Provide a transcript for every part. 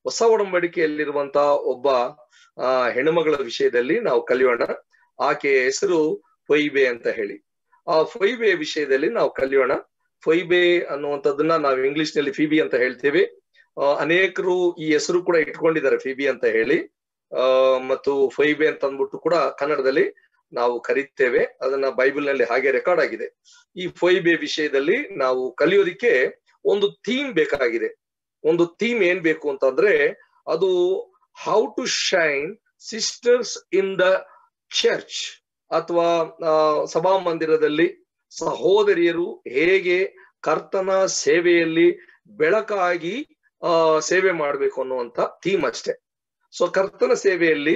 ಹೊಸ ಒಡಂಬಡಿಕೆಯಲ್ಲಿರುವಂತ ಒಬ್ಬ ಆ ಹೆಣ್ಣುಮಗಳ ವಿಷಯದಲ್ಲಿ ನಾವು ಕಲಿಯೋಣ ಆಕೆಯ ಹೆಸರು ಫೈಬೆ ಅಂತ ಹೇಳಿ ಆ ಫೈಬೆ ವಿಷಯದಲ್ಲಿ ನಾವು ಕಲಿಯೋಣ ಫೈಬೆ ಅನ್ನುವಂಥದ್ದನ್ನ ನಾವು ಇಂಗ್ಲಿಷ್ ನಲ್ಲಿ ಫಿಬಿ ಅಂತ ಹೇಳ್ತೇವೆ ಅನೇಕರು ಈ ಹೆಸರು ಕೂಡ ಇಟ್ಕೊಂಡಿದ್ದಾರೆ ಫಿಬಿ ಅಂತ ಹೇಳಿ ಆ ಮತ್ತು ಫೈಬೆ ಅಂತ ಅಂದ್ಬಿಟ್ಟು ಕೂಡ ಕನ್ನಡದಲ್ಲಿ ನಾವು ಕರೀತೇವೆ ಅದನ್ನ ಬೈಬಲ್ ನಲ್ಲಿ ಹಾಗೆ ರೆಕಾರ್ಡ್ ಆಗಿದೆ ಈ ಫೈಬೆ ವಿಷಯದಲ್ಲಿ ನಾವು ಕಲಿಯೋದಿಕ್ಕೆ ಒಂದು ಥೀಮ್ ಬೇಕಾಗಿದೆ ಒಂದು ಥೀಮ್ ಏನ್ ಬೇಕು ಅಂತಂದ್ರೆ ಅದು how to shine sisters in the church ಅಥವಾ ಸಭಾ ಮಂದಿರದಲ್ಲಿ ಸಹೋದರಿಯರು ಹೇಗೆ ಕರ್ತನ ಸೇವೆಯಲ್ಲಿ ಬೆಳಕಾಗಿ ಆ ಸೇವೆ ಮಾಡ್ಬೇಕು ಅನ್ನುವಂತ ಥೀಮ್ ಅಷ್ಟೇ ಸೊ ಕರ್ತನ ಸೇವೆಯಲ್ಲಿ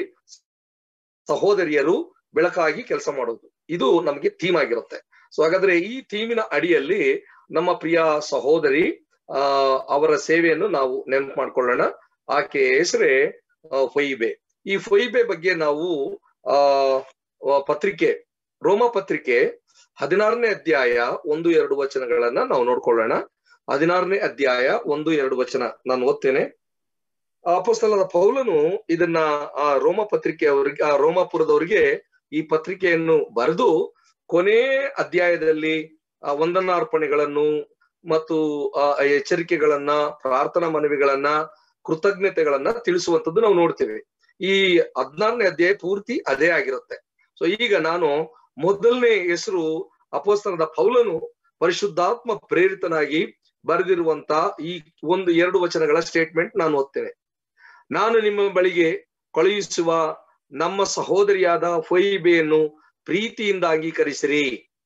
ಸಹೋದರಿಯರು ಬೆಳಕಾಗಿ ಕೆಲಸ ಮಾಡೋದು ಇದು ನಮಗೆ ಥೀಮ್ ಆಗಿರುತ್ತೆ ಸೊ ಹಾಗಾದ್ರೆ ಈ ಥೀಮಿನ ಅಡಿಯಲ್ಲಿ ನಮ್ಮ ಪ್ರಿಯ ಸಹೋದರಿ ಆ ಅವರ ಸೇವೆಯನ್ನು ನಾವು ನೆನಪು ಮಾಡ್ಕೊಳ್ಳೋಣ ಆಕೆ ಹೆಸರೇ ಫೈಬೆ ಈ ಫೈಬೆ ಬಗ್ಗೆ ನಾವು ಆ ಪತ್ರಿಕೆ ರೋಮ ಪತ್ರಿಕೆ ಹದಿನಾರನೇ ಅಧ್ಯಾಯ ಒಂದು ಎರಡು ವಚನಗಳನ್ನ ನಾವು ನೋಡ್ಕೊಳ್ಳೋಣ ಹದಿನಾರನೇ ಅಧ್ಯಾಯ ಒಂದು ಎರಡು ವಚನ ನಾನು ಓದ್ತೇನೆ ಅಪಸ್ತಲದ ಪೌಲನು ಇದನ್ನ ಆ ರೋಮ ಪತ್ರಿಕೆ ಅವರಿಗೆ ಆ ರೋಮಾಪುರದವರಿಗೆ ಈ ಪತ್ರಿಕೆಯನ್ನು ಬರೆದು ಕೊನೆ ಅಧ್ಯಾಯದಲ್ಲಿ ಆ ವಂದನಾರ್ಪಣೆಗಳನ್ನು ಮತ್ತು ಆ ಎಚ್ಚರಿಕೆಗಳನ್ನ ಪ್ರಾರ್ಥನಾ ಮನವಿಗಳನ್ನ ಕೃತಜ್ಞತೆಗಳನ್ನ ತಿಳಿಸುವಂತದ್ದು ನಾವು ನೋಡ್ತೇವೆ ಈ ಹದಿನಾರನೇ ಅಧ್ಯಾಯ ಪೂರ್ತಿ ಅದೇ ಆಗಿರುತ್ತೆ ಸೊ ಈಗ ನಾನು ಮೊದಲನೇ ಹೆಸರು ಅಪೋಸ್ತನದ ಪೌಲನು ಪರಿಶುದ್ಧಾತ್ಮ ಪ್ರೇರಿತನಾಗಿ ಬರೆದಿರುವಂತ ಈ ಒಂದು ಎರಡು ವಚನಗಳ ಸ್ಟೇಟ್ಮೆಂಟ್ ನಾನು ಓದ್ತೇನೆ ನಾನು ನಿಮ್ಮ ಬಳಿಗೆ ಕಳುಹಿಸುವ ನಮ್ಮ ಸಹೋದರಿಯಾದ ಫೈಬೆಯನ್ನು ಪ್ರೀತಿಯಿಂದ ಅಂಗೀಕರಿಸಿರಿ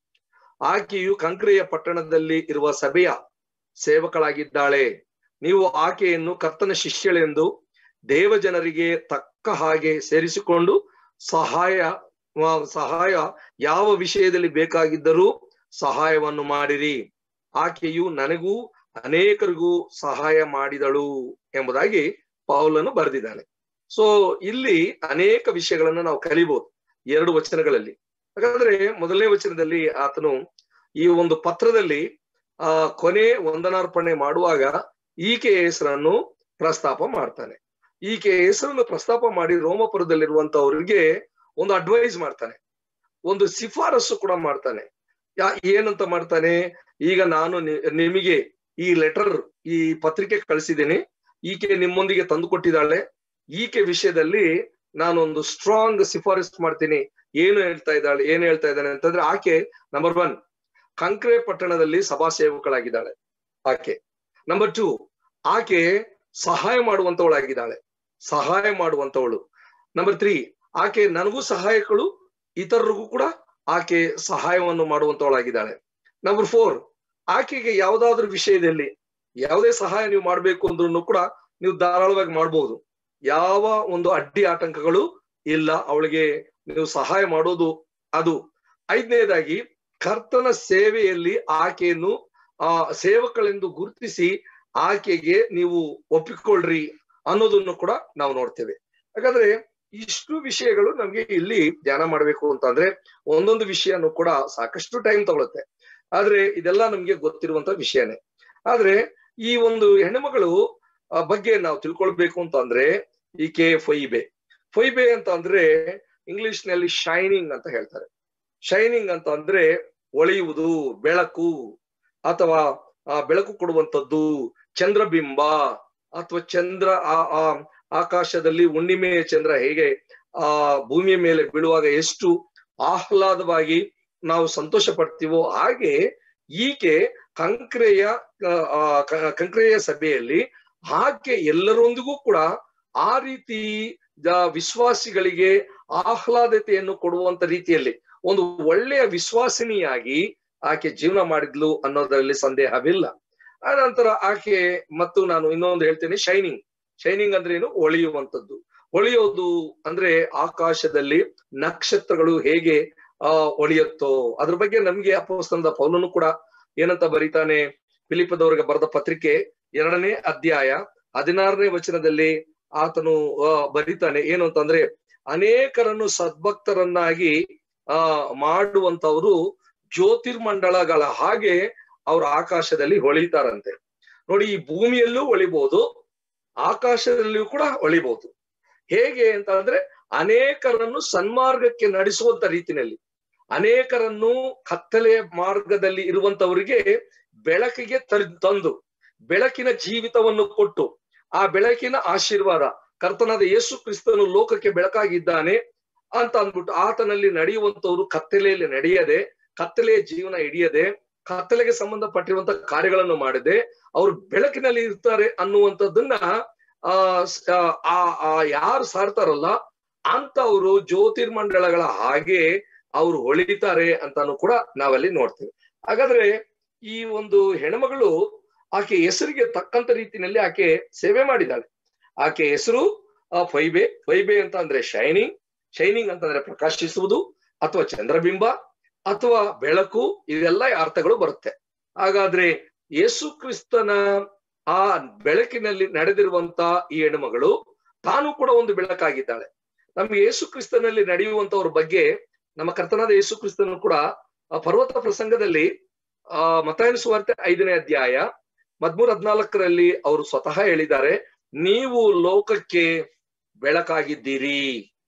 ಆಕೆಯು ಕಂಕ್ರೆಯ ಪಟ್ಟಣದಲ್ಲಿ ಇರುವ ಸಭೆಯ ಸೇವಕಳಾಗಿದ್ದಾಳೆ ನೀವು ಆಕೆಯನ್ನು ಕರ್ತನ ಶಿಷ್ಯಳೆಂದು ದೇವಜನರಿಗೆ ತಕ್ಕ ಹಾಗೆ ಸೇರಿಸಿಕೊಂಡು ಸಹಾಯ ಸಹಾಯ ಯಾವ ವಿಷಯದಲ್ಲಿ ಬೇಕಾಗಿದ್ದರೂ ಸಹಾಯವನ್ನು ಮಾಡಿರಿ ಆಕೆಯು ನನಗೂ ಅನೇಕರಿಗೂ ಸಹಾಯ ಮಾಡಿದಳು ಎಂಬುದಾಗಿ ಪೌಲನು ಬರೆದಿದ್ದಾನೆ ಸೊ ಇಲ್ಲಿ ಅನೇಕ ವಿಷಯಗಳನ್ನ ನಾವು ಕಲಿಬಹುದು ಎರಡು ವಚನಗಳಲ್ಲಿ ಹಾಗಾದ್ರೆ ಮೊದಲನೇ ವಚನದಲ್ಲಿ ಆತನು ಈ ಒಂದು ಪತ್ರದಲ್ಲಿ ಆ ಕೊನೆ ವಂದನಾರ್ಪಣೆ ಮಾಡುವಾಗ ಈಕೆ ಹೆಸರನ್ನು ಪ್ರಸ್ತಾಪ ಮಾಡ್ತಾನೆ ಈಕೆ ಹೆಸರನ್ನು ಪ್ರಸ್ತಾಪ ಮಾಡಿ ರೋಮಪುರದಲ್ಲಿರುವಂತವ್ರಿಗೆ ಒಂದು ಅಡ್ವೈಸ್ ಮಾಡ್ತಾನೆ ಒಂದು ಶಿಫಾರಸು ಕೂಡ ಮಾಡ್ತಾನೆ ಯಾ ಏನಂತ ಮಾಡ್ತಾನೆ ಈಗ ನಾನು ನಿಮಗೆ ಈ ಲೆಟರ್ ಈ ಪತ್ರಿಕೆ ಕಳಿಸಿದ್ದೀನಿ ಈಕೆ ನಿಮ್ಮೊಂದಿಗೆ ತಂದು ಕೊಟ್ಟಿದ್ದಾಳೆ ಈಕೆ ವಿಷಯದಲ್ಲಿ ನಾನೊಂದು ಸ್ಟ್ರಾಂಗ್ ಶಿಫಾರಸ್ ಮಾಡ್ತೀನಿ ಏನು ಹೇಳ್ತಾ ಇದ್ದಾಳೆ ಏನ್ ಹೇಳ್ತಾ ಇದ್ದಾನೆ ಅಂತಂದ್ರೆ ಆಕೆ ನಂಬರ್ ಒನ್ ಕಂಕ್ರೆ ಪಟ್ಟಣದಲ್ಲಿ ಸಭಾ ಸೇವಕಳಾಗಿದ್ದಾಳೆ ಆಕೆ ನಂಬರ್ ಟೂ ಆಕೆ ಸಹಾಯ ಮಾಡುವಂತವಳಾಗಿದ್ದಾಳೆ ಸಹಾಯ ಮಾಡುವಂತವಳು ನಂಬರ್ ತ್ರೀ ಆಕೆ ನನಗೂ ಸಹಾಯಕಳು ಇತರರಿಗೂ ಕೂಡ ಆಕೆ ಸಹಾಯವನ್ನು ಮಾಡುವಂತವಳಾಗಿದ್ದಾಳೆ ನಂಬರ್ ಫೋರ್ ಆಕೆಗೆ ಯಾವ್ದಾದ್ರು ವಿಷಯದಲ್ಲಿ ಯಾವುದೇ ಸಹಾಯ ನೀವು ಮಾಡ್ಬೇಕು ಅಂದ್ರೂ ಕೂಡ ನೀವು ಧಾರಾಳವಾಗಿ ಮಾಡ್ಬೋದು ಯಾವ ಒಂದು ಅಡ್ಡಿ ಆತಂಕಗಳು ಇಲ್ಲ ಅವಳಿಗೆ ನೀವು ಸಹಾಯ ಮಾಡೋದು ಅದು ಐದನೇದಾಗಿ ಕರ್ತನ ಸೇವೆಯಲ್ಲಿ ಆಕೆಯನ್ನು ಆ ಸೇವಕಳೆಂದು ಗುರುತಿಸಿ ಆಕೆಗೆ ನೀವು ಒಪ್ಪಿಕೊಳ್ಳ್ರಿ ಅನ್ನೋದನ್ನು ಕೂಡ ನಾವು ನೋಡ್ತೇವೆ ಹಾಗಾದ್ರೆ ಇಷ್ಟು ವಿಷಯಗಳು ನಮ್ಗೆ ಇಲ್ಲಿ ಧ್ಯಾನ ಮಾಡ್ಬೇಕು ಅಂತಂದ್ರೆ ಒಂದೊಂದು ವಿಷಯನೂ ಕೂಡ ಸಾಕಷ್ಟು ಟೈಮ್ ತಗೊಳುತ್ತೆ ಆದ್ರೆ ಇದೆಲ್ಲ ನಮ್ಗೆ ಗೊತ್ತಿರುವಂತ ವಿಷಯನೇ ಆದ್ರೆ ಈ ಒಂದು ಹೆಣ್ಣುಮಗಳು ಬಗ್ಗೆ ನಾವು ತಿಳ್ಕೊಳ್ಬೇಕು ಅಂತ ಅಂದ್ರೆ ಈಕೆ ಫೈಬೆ ಫೈಬೆ ಅಂತ ಅಂದ್ರೆ ಇಂಗ್ಲಿಷ್ ನಲ್ಲಿ ಶೈನಿಂಗ್ ಅಂತ ಹೇಳ್ತಾರೆ ಶೈನಿಂಗ್ ಅಂತ ಅಂದ್ರೆ ಒಳೆಯುವುದು ಬೆಳಕು ಅಥವಾ ಆ ಬೆಳಕು ಕೊಡುವಂತದ್ದು ಚಂದ್ರಬಿಂಬ ಅಥವಾ ಚಂದ್ರ ಆ ಆಕಾಶದಲ್ಲಿ ಹುಣ್ಣಿಮೆಯ ಚಂದ್ರ ಹೇಗೆ ಆ ಭೂಮಿಯ ಮೇಲೆ ಬೀಳುವಾಗ ಎಷ್ಟು ಆಹ್ಲಾದವಾಗಿ ನಾವು ಸಂತೋಷ ಪಡ್ತೀವೋ ಹಾಗೆ ಈಕೆ ಕಂಕ್ರೆಯ ಕಂಕ್ರೆಯ ಸಭೆಯಲ್ಲಿ ಆಕೆ ಎಲ್ಲರೊಂದಿಗೂ ಕೂಡ ಆ ರೀತಿ ವಿಶ್ವಾಸಿಗಳಿಗೆ ಆಹ್ಲಾದತೆಯನ್ನು ಕೊಡುವಂತ ರೀತಿಯಲ್ಲಿ ಒಂದು ಒಳ್ಳೆಯ ವಿಶ್ವಾಸಿನಿಯಾಗಿ ಆಕೆ ಜೀವನ ಮಾಡಿದ್ಲು ಅನ್ನೋದರಲ್ಲಿ ಸಂದೇಹವಿಲ್ಲ ಆ ನಂತರ ಆಕೆ ಮತ್ತು ನಾನು ಇನ್ನೊಂದು ಹೇಳ್ತೇನೆ ಶೈನಿಂಗ್ ಶೈನಿಂಗ್ ಅಂದ್ರೆ ಏನು ಹೊಳೆಯುವಂಥದ್ದು ಹೊಳೆಯೋದು ಅಂದ್ರೆ ಆಕಾಶದಲ್ಲಿ ನಕ್ಷತ್ರಗಳು ಹೇಗೆ ಆ ಹೊಳೆಯುತ್ತೋ ಅದ್ರ ಬಗ್ಗೆ ನಮ್ಗೆ ಅಪೋಸ್ತನದ ಪೌಲನು ಕೂಡ ಏನಂತ ಬರೀತಾನೆ ಫಿಲಿಪದವರಿಗೆ ಬರೆದ ಪತ್ರಿಕೆ ಎರಡನೇ ಅಧ್ಯಾಯ ಹದಿನಾರನೇ ವಚನದಲ್ಲಿ ಆತನು ಬರೀತಾನೆ ಏನು ಅಂತಂದ್ರೆ ಅನೇಕರನ್ನು ಸದ್ಭಕ್ತರನ್ನಾಗಿ ಆ ಮಾಡುವಂತವರು ಜ್ಯೋತಿರ್ಮಂಡಲಗಳ ಹಾಗೆ ಅವ್ರ ಆಕಾಶದಲ್ಲಿ ಹೊಳಿತಾರಂತೆ ನೋಡಿ ಈ ಭೂಮಿಯಲ್ಲೂ ಹೊಳಿಬಹುದು ಆಕಾಶದಲ್ಲಿಯೂ ಕೂಡ ಹೊಳಿಬಹುದು ಹೇಗೆ ಅಂತ ಅಂದ್ರೆ ಅನೇಕರನ್ನು ಸನ್ಮಾರ್ಗಕ್ಕೆ ನಡೆಸುವಂತ ರೀತಿನಲ್ಲಿ ಅನೇಕರನ್ನು ಕತ್ತಲೆಯ ಮಾರ್ಗದಲ್ಲಿ ಇರುವಂತವರಿಗೆ ಬೆಳಕಿಗೆ ತಂದು ಬೆಳಕಿನ ಜೀವಿತವನ್ನು ಕೊಟ್ಟು ಆ ಬೆಳಕಿನ ಆಶೀರ್ವಾದ ಕರ್ತನಾದ ಯೇಸು ಕ್ರಿಸ್ತನು ಲೋಕಕ್ಕೆ ಬೆಳಕಾಗಿದ್ದಾನೆ ಅಂತ ಅಂದ್ಬಿಟ್ಟು ಆತನಲ್ಲಿ ನಡೆಯುವಂತವ್ರು ಕತ್ತಲೆಯಲ್ಲಿ ನಡೆಯದೆ ಕತ್ತಲೆಯ ಜೀವನ ಹಿಡಿಯದೆ ಕತ್ತಲೆಗೆ ಸಂಬಂಧಪಟ್ಟಿರುವಂತ ಕಾರ್ಯಗಳನ್ನು ಮಾಡದೆ ಅವರು ಬೆಳಕಿನಲ್ಲಿ ಇರ್ತಾರೆ ಅನ್ನುವಂಥದ್ದನ್ನ ಆ ಆ ಯಾರು ಸಾರ್ತಾರಲ್ಲ ಅಂತವ್ರು ಜ್ಯೋತಿರ್ಮಂಡಳಗಳ ಹಾಗೆ ಅವರು ಹೊಳಿತಾರೆ ಅಂತಾನು ಕೂಡ ನಾವಲ್ಲಿ ನೋಡ್ತೇವೆ ಹಾಗಾದ್ರೆ ಈ ಒಂದು ಹೆಣ್ಮಗಳು ಆಕೆ ಹೆಸರಿಗೆ ತಕ್ಕಂತ ರೀತಿಯಲ್ಲಿ ಆಕೆ ಸೇವೆ ಮಾಡಿದ್ದಾಳೆ ಆಕೆ ಹೆಸರು ಫೈಬೆ ಫೈಬೆ ಅಂತ ಅಂದ್ರೆ ಶೈನಿಂಗ್ ಶೈನಿಂಗ್ ಅಂತಂದ್ರೆ ಪ್ರಕಾಶಿಸುವುದು ಅಥವಾ ಚಂದ್ರಬಿಂಬ ಅಥವಾ ಬೆಳಕು ಇದೆಲ್ಲ ಅರ್ಥಗಳು ಬರುತ್ತೆ ಹಾಗಾದ್ರೆ ಯೇಸು ಕ್ರಿಸ್ತನ ಆ ಬೆಳಕಿನಲ್ಲಿ ನಡೆದಿರುವಂತ ಈ ಹೆಣ್ಣುಮಗಳು ತಾನು ಕೂಡ ಒಂದು ಬೆಳಕಾಗಿದ್ದಾಳೆ ನಮ್ಗೆ ಯೇಸು ಕ್ರಿಸ್ತನಲ್ಲಿ ನಡೆಯುವಂತವ್ರ ಬಗ್ಗೆ ನಮ್ಮ ಕರ್ತನಾದ ಯೇಸು ಕ್ರಿಸ್ತನು ಕೂಡ ಪರ್ವತ ಪ್ರಸಂಗದಲ್ಲಿ ಆ ಮತಾಯನ ಸುವಾರ್ತೆ ಐದನೇ ಅಧ್ಯಾಯ ಮದ್ಮೂರ್ ಹದ್ನಾಲ್ಕರಲ್ಲಿ ಅವರು ಸ್ವತಃ ಹೇಳಿದ್ದಾರೆ ನೀವು ಲೋಕಕ್ಕೆ ಬೆಳಕಾಗಿದ್ದೀರಿ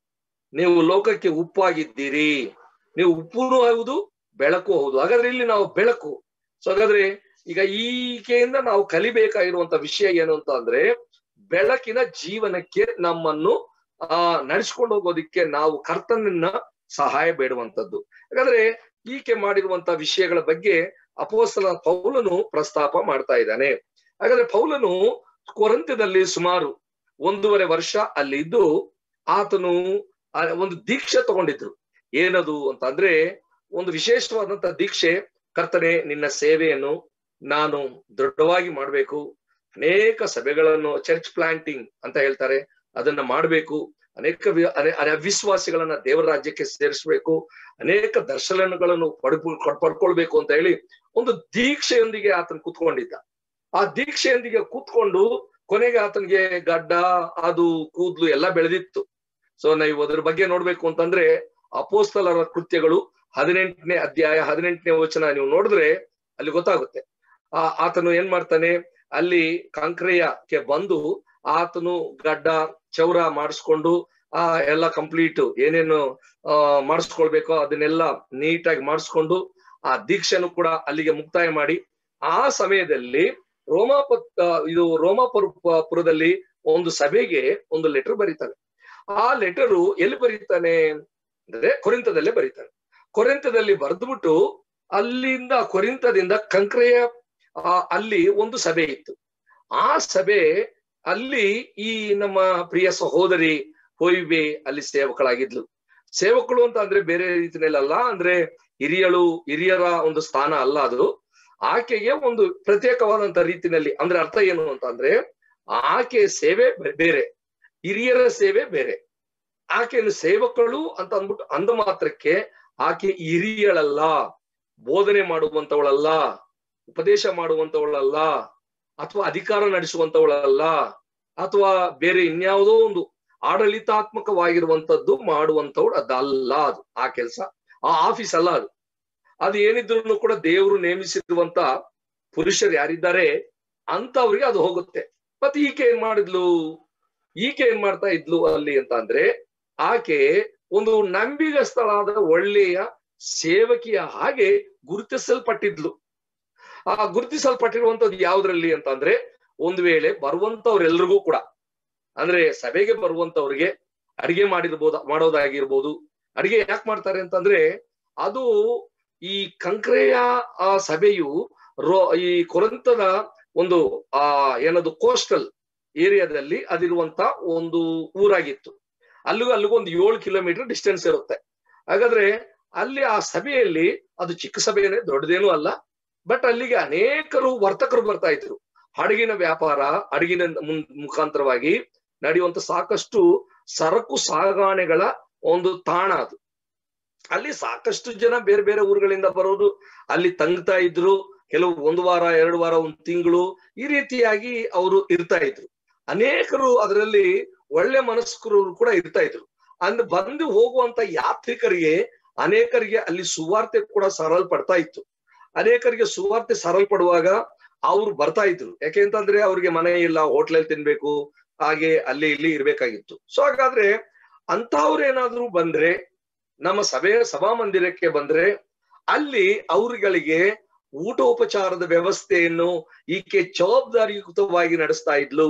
ನೀವು ಲೋಕಕ್ಕೆ ಉಪ್ಪಾಗಿದ್ದೀರಿ ನೀವು ಉಪ್ಪುನು ಹೌದು ಬೆಳಕು ಹೌದು ಹಾಗಾದ್ರೆ ಇಲ್ಲಿ ನಾವು ಬೆಳಕು ಸೊ ಹಾಗಾದ್ರೆ ಈಗ ಈಕೆಯಿಂದ ನಾವು ಕಲಿಬೇಕಾಗಿರುವಂತ ವಿಷಯ ಏನು ಅಂತ ಅಂದ್ರೆ ಬೆಳಕಿನ ಜೀವನಕ್ಕೆ ನಮ್ಮನ್ನು ಆ ನಡೆಸ್ಕೊಂಡು ಹೋಗೋದಿಕ್ಕೆ ನಾವು ಕರ್ತನನ್ನ ಸಹಾಯ ಬೇಡುವಂತದ್ದು ಹಾಗಾದ್ರೆ ಈಕೆ ಮಾಡಿರುವಂತ ವಿಷಯಗಳ ಬಗ್ಗೆ ಅಪೋಸ್ತಲ ಪೌಲನು ಪ್ರಸ್ತಾಪ ಮಾಡ್ತಾ ಇದ್ದಾನೆ ಹಾಗಾದ್ರೆ ಪೌಲನು ಕೊರಂತ್ಯದಲ್ಲಿ ಸುಮಾರು ಒಂದೂವರೆ ವರ್ಷ ಅಲ್ಲಿ ಇದ್ದು ಆತನು ಒಂದು ದೀಕ್ಷೆ ತಗೊಂಡಿದ್ರು ಏನದು ಅಂತ ಅಂದ್ರೆ ಒಂದು ವಿಶೇಷವಾದಂತ ದೀಕ್ಷೆ ಕರ್ತನೆ ನಿನ್ನ ಸೇವೆಯನ್ನು ನಾನು ದೃಢವಾಗಿ ಮಾಡ್ಬೇಕು ಅನೇಕ ಸಭೆಗಳನ್ನು ಚರ್ಚ್ ಪ್ಲಾಂಟಿಂಗ್ ಅಂತ ಹೇಳ್ತಾರೆ ಅದನ್ನ ಮಾಡ್ಬೇಕು ಅನೇಕ ಅವಿಶ್ವಾಸಿಗಳನ್ನ ದೇವರ ರಾಜ್ಯಕ್ಕೆ ಸೇರಿಸ್ಬೇಕು ಅನೇಕ ದರ್ಶನಗಳನ್ನು ಪಡ್ಕೊ ಪಡ್ಕೊಳ್ಬೇಕು ಅಂತ ಹೇಳಿ ಒಂದು ದೀಕ್ಷೆಯೊಂದಿಗೆ ಆತನ ಕೂತ್ಕೊಂಡಿದ್ದ ಆ ದೀಕ್ಷೆಯೊಂದಿಗೆ ಕೂತ್ಕೊಂಡು ಕೊನೆಗೆ ಆತನಿಗೆ ಗಡ್ಡ ಅದು ಕೂದ್ಲು ಎಲ್ಲ ಬೆಳೆದಿತ್ತು ಸೊ ನಾವು ಅದ್ರ ಬಗ್ಗೆ ನೋಡ್ಬೇಕು ಅಂತಂದ್ರೆ ಅಪೋಸ್ತಲರ ಕೃತ್ಯಗಳು ಹದಿನೆಂಟನೇ ಅಧ್ಯಾಯ ಹದಿನೆಂಟನೇ ವಚನ ನೀವು ನೋಡಿದ್ರೆ ಅಲ್ಲಿ ಗೊತ್ತಾಗುತ್ತೆ ಆ ಆತನು ಏನ್ ಮಾಡ್ತಾನೆ ಅಲ್ಲಿ ಕಾಂಕ್ರೆಯಕ್ಕೆ ಬಂದು ಆತನು ಗಡ್ಡ ಚೌರ ಮಾಡಿಸ್ಕೊಂಡು ಆ ಎಲ್ಲ ಕಂಪ್ಲೀಟ್ ಏನೇನು ಆ ಮಾಡಿಸ್ಕೊಳ್ಬೇಕೋ ಅದನ್ನೆಲ್ಲ ನೀಟಾಗಿ ಮಾಡಿಸ್ಕೊಂಡು ಆ ದೀಕ್ಷೆನು ಕೂಡ ಅಲ್ಲಿಗೆ ಮುಕ್ತಾಯ ಮಾಡಿ ಆ ಸಮಯದಲ್ಲಿ ರೋಮಾಪ ಇದು ರೋಮಾಪುರ ಪುರದಲ್ಲಿ ಒಂದು ಸಭೆಗೆ ಒಂದು ಲೆಟರ್ ಬರೀತಾನೆ ಆ ಲೆಟರು ಎಲ್ಲಿ ಬರೀತಾನೆ ಅಂದ್ರೆ ಕೊರಿಂತದಲ್ಲೇ ಬರೀತಾನೆ ಕೊರಿಂತದಲ್ಲಿ ಬರೆದ್ಬಿಟ್ಟು ಅಲ್ಲಿಂದ ಕೊರಿಂತದಿಂದ ಕಂಕ್ರೆಯ ಅಲ್ಲಿ ಒಂದು ಸಭೆ ಇತ್ತು ಆ ಸಭೆ ಅಲ್ಲಿ ಈ ನಮ್ಮ ಪ್ರಿಯ ಸಹೋದರಿ ಹೊಯ್ಬೆ ಅಲ್ಲಿ ಸೇವಕಳಾಗಿದ್ಲು ಸೇವಕಳು ಅಂತ ಅಂದ್ರೆ ಬೇರೆ ರೀತಿಯಲ್ಲಿ ಅಲ್ಲ ಅಂದ್ರೆ ಹಿರಿಯಳು ಹಿರಿಯರ ಒಂದು ಸ್ಥಾನ ಅಲ್ಲ ಅದು ಆಕೆಗೆ ಒಂದು ಪ್ರತ್ಯೇಕವಾದಂತ ರೀತಿನಲ್ಲಿ ಅಂದ್ರೆ ಅರ್ಥ ಏನು ಅಂತ ಅಂದ್ರೆ ಆಕೆ ಸೇವೆ ಬೇರೆ ಹಿರಿಯರ ಸೇವೆ ಬೇರೆ ಆಕೆಯನ್ನು ಸೇವಕಳು ಅಂತ ಅಂದ್ಬಿಟ್ಟು ಅಂದ ಮಾತ್ರಕ್ಕೆ ಆಕೆ ಹಿರಿಯಳಲ್ಲ ಬೋಧನೆ ಮಾಡುವಂತವಳಲ್ಲ ಉಪದೇಶ ಮಾಡುವಂತವಳಲ್ಲ ಅಥವಾ ಅಧಿಕಾರ ನಡೆಸುವಂತವಳಲ್ಲ ಅಥವಾ ಬೇರೆ ಇನ್ಯಾವುದೋ ಒಂದು ಆಡಳಿತಾತ್ಮಕವಾಗಿರುವಂತದ್ದು ಮಾಡುವಂತವಳು ಅದಲ್ಲ ಅದು ಆ ಕೆಲಸ ಆ ಆಫೀಸ್ ಅಲ್ಲ ಅದು ಅದು ಏನಿದ್ರು ಕೂಡ ದೇವರು ನೇಮಿಸಿರುವಂತ ಪುರುಷರು ಯಾರಿದ್ದಾರೆ ಅಂತವ್ರಿಗೆ ಅದು ಹೋಗುತ್ತೆ ಮತ್ತೆ ಈಕೆ ಏನ್ ಮಾಡಿದ್ಲು ಈಕೆ ಏನ್ ಮಾಡ್ತಾ ಇದ್ಲು ಅಲ್ಲಿ ಅಂತ ಅಂದ್ರೆ ಆಕೆ ಒಂದು ನಂಬಿಗಸ್ತಳಾದ ಒಳ್ಳೆಯ ಸೇವಕಿಯ ಹಾಗೆ ಗುರುತಿಸಲ್ಪಟ್ಟಿದ್ಲು ಆ ಗುರುತಿಸಲ್ಪಟ್ಟಿರುವಂತದ್ದು ಯಾವ್ದ್ರಲ್ಲಿ ಅಂತ ಅಂದ್ರೆ ಒಂದು ವೇಳೆ ಬರುವಂತವ್ರೆಲ್ರಿಗೂ ಕೂಡ ಅಂದ್ರೆ ಸಭೆಗೆ ಬರುವಂತವ್ರಿಗೆ ಅಡಿಗೆ ಮಾಡಿರ್ಬೋದು ಮಾಡೋದಾಗಿರ್ಬೋದು ಅಡಿಗೆ ಯಾಕೆ ಮಾಡ್ತಾರೆ ಅಂತಂದ್ರೆ ಅದು ಈ ಕಂಕ್ರೆಯ ಆ ಸಭೆಯು ರೋ ಈ ಕೊರಂತದ ಒಂದು ಆ ಏನದು ಕೋಸ್ಟಲ್ ಏರಿಯಾದಲ್ಲಿ ಅದಿರುವಂತ ಒಂದು ಊರಾಗಿತ್ತು ಅಲ್ಲಿಗೂ ಅಲ್ಲಿಗೂ ಒಂದು ಏಳು ಕಿಲೋಮೀಟರ್ ಡಿಸ್ಟೆನ್ಸ್ ಇರುತ್ತೆ ಹಾಗಾದ್ರೆ ಅಲ್ಲಿ ಆ ಸಭೆಯಲ್ಲಿ ಅದು ಚಿಕ್ಕ ಸಭೆಯೇ ದೊಡ್ಡದೇನೂ ಅಲ್ಲ ಬಟ್ ಅಲ್ಲಿಗೆ ಅನೇಕರು ವರ್ತಕರು ಬರ್ತಾ ಇದ್ರು ಹಡಗಿನ ವ್ಯಾಪಾರ ಹಡಗಿನ ಮುಖಾಂತರವಾಗಿ ನಡೆಯುವಂತ ಸಾಕಷ್ಟು ಸರಕು ಸಾಗಾಣೆಗಳ ಒಂದು ತಾಣ ಅದು ಅಲ್ಲಿ ಸಾಕಷ್ಟು ಜನ ಬೇರೆ ಬೇರೆ ಊರುಗಳಿಂದ ಬರೋದು ಅಲ್ಲಿ ತಂಗ್ತಾ ಇದ್ರು ಕೆಲವು ಒಂದು ವಾರ ಎರಡು ವಾರ ಒಂದು ತಿಂಗಳು ಈ ರೀತಿಯಾಗಿ ಅವರು ಇರ್ತಾ ಇದ್ರು ಅನೇಕರು ಅದರಲ್ಲಿ ಒಳ್ಳೆ ಮನಸ್ಕರು ಕೂಡ ಇರ್ತಾ ಇದ್ರು ಅಂದ್ ಬಂದು ಹೋಗುವಂತ ಯಾತ್ರಿಕರಿಗೆ ಅನೇಕರಿಗೆ ಅಲ್ಲಿ ಸುವಾರ್ತೆ ಕೂಡ ಸರಲ್ಪಡ್ತಾ ಇತ್ತು ಅನೇಕರಿಗೆ ಸುವಾರ್ತೆ ಸರಲ್ಪಡುವಾಗ ಅವ್ರು ಬರ್ತಾ ಇದ್ರು ಯಾಕೆ ಅಂತಂದ್ರೆ ಅವ್ರಿಗೆ ಮನೆ ಇಲ್ಲ ಹೋಟ್ಲಲ್ಲಿ ತಿನ್ಬೇಕು ಹಾಗೆ ಅಲ್ಲಿ ಇಲ್ಲಿ ಇರ್ಬೇಕಾಗಿತ್ತು ಸೊ ಹಾಗಾದ್ರೆ ಅಂತವ್ರೇನಾದ್ರೂ ಬಂದ್ರೆ ನಮ್ಮ ಸಭೆಯ ಸಭಾ ಮಂದಿರಕ್ಕೆ ಬಂದ್ರೆ ಅಲ್ಲಿ ಅವ್ರುಗಳಿಗೆ ಊಟೋಪಚಾರದ ವ್ಯವಸ್ಥೆಯನ್ನು ಈಕೆ ಜವಾಬ್ದಾರಿಯುತವಾಗಿ ನಡೆಸ್ತಾ ಇದ್ಲು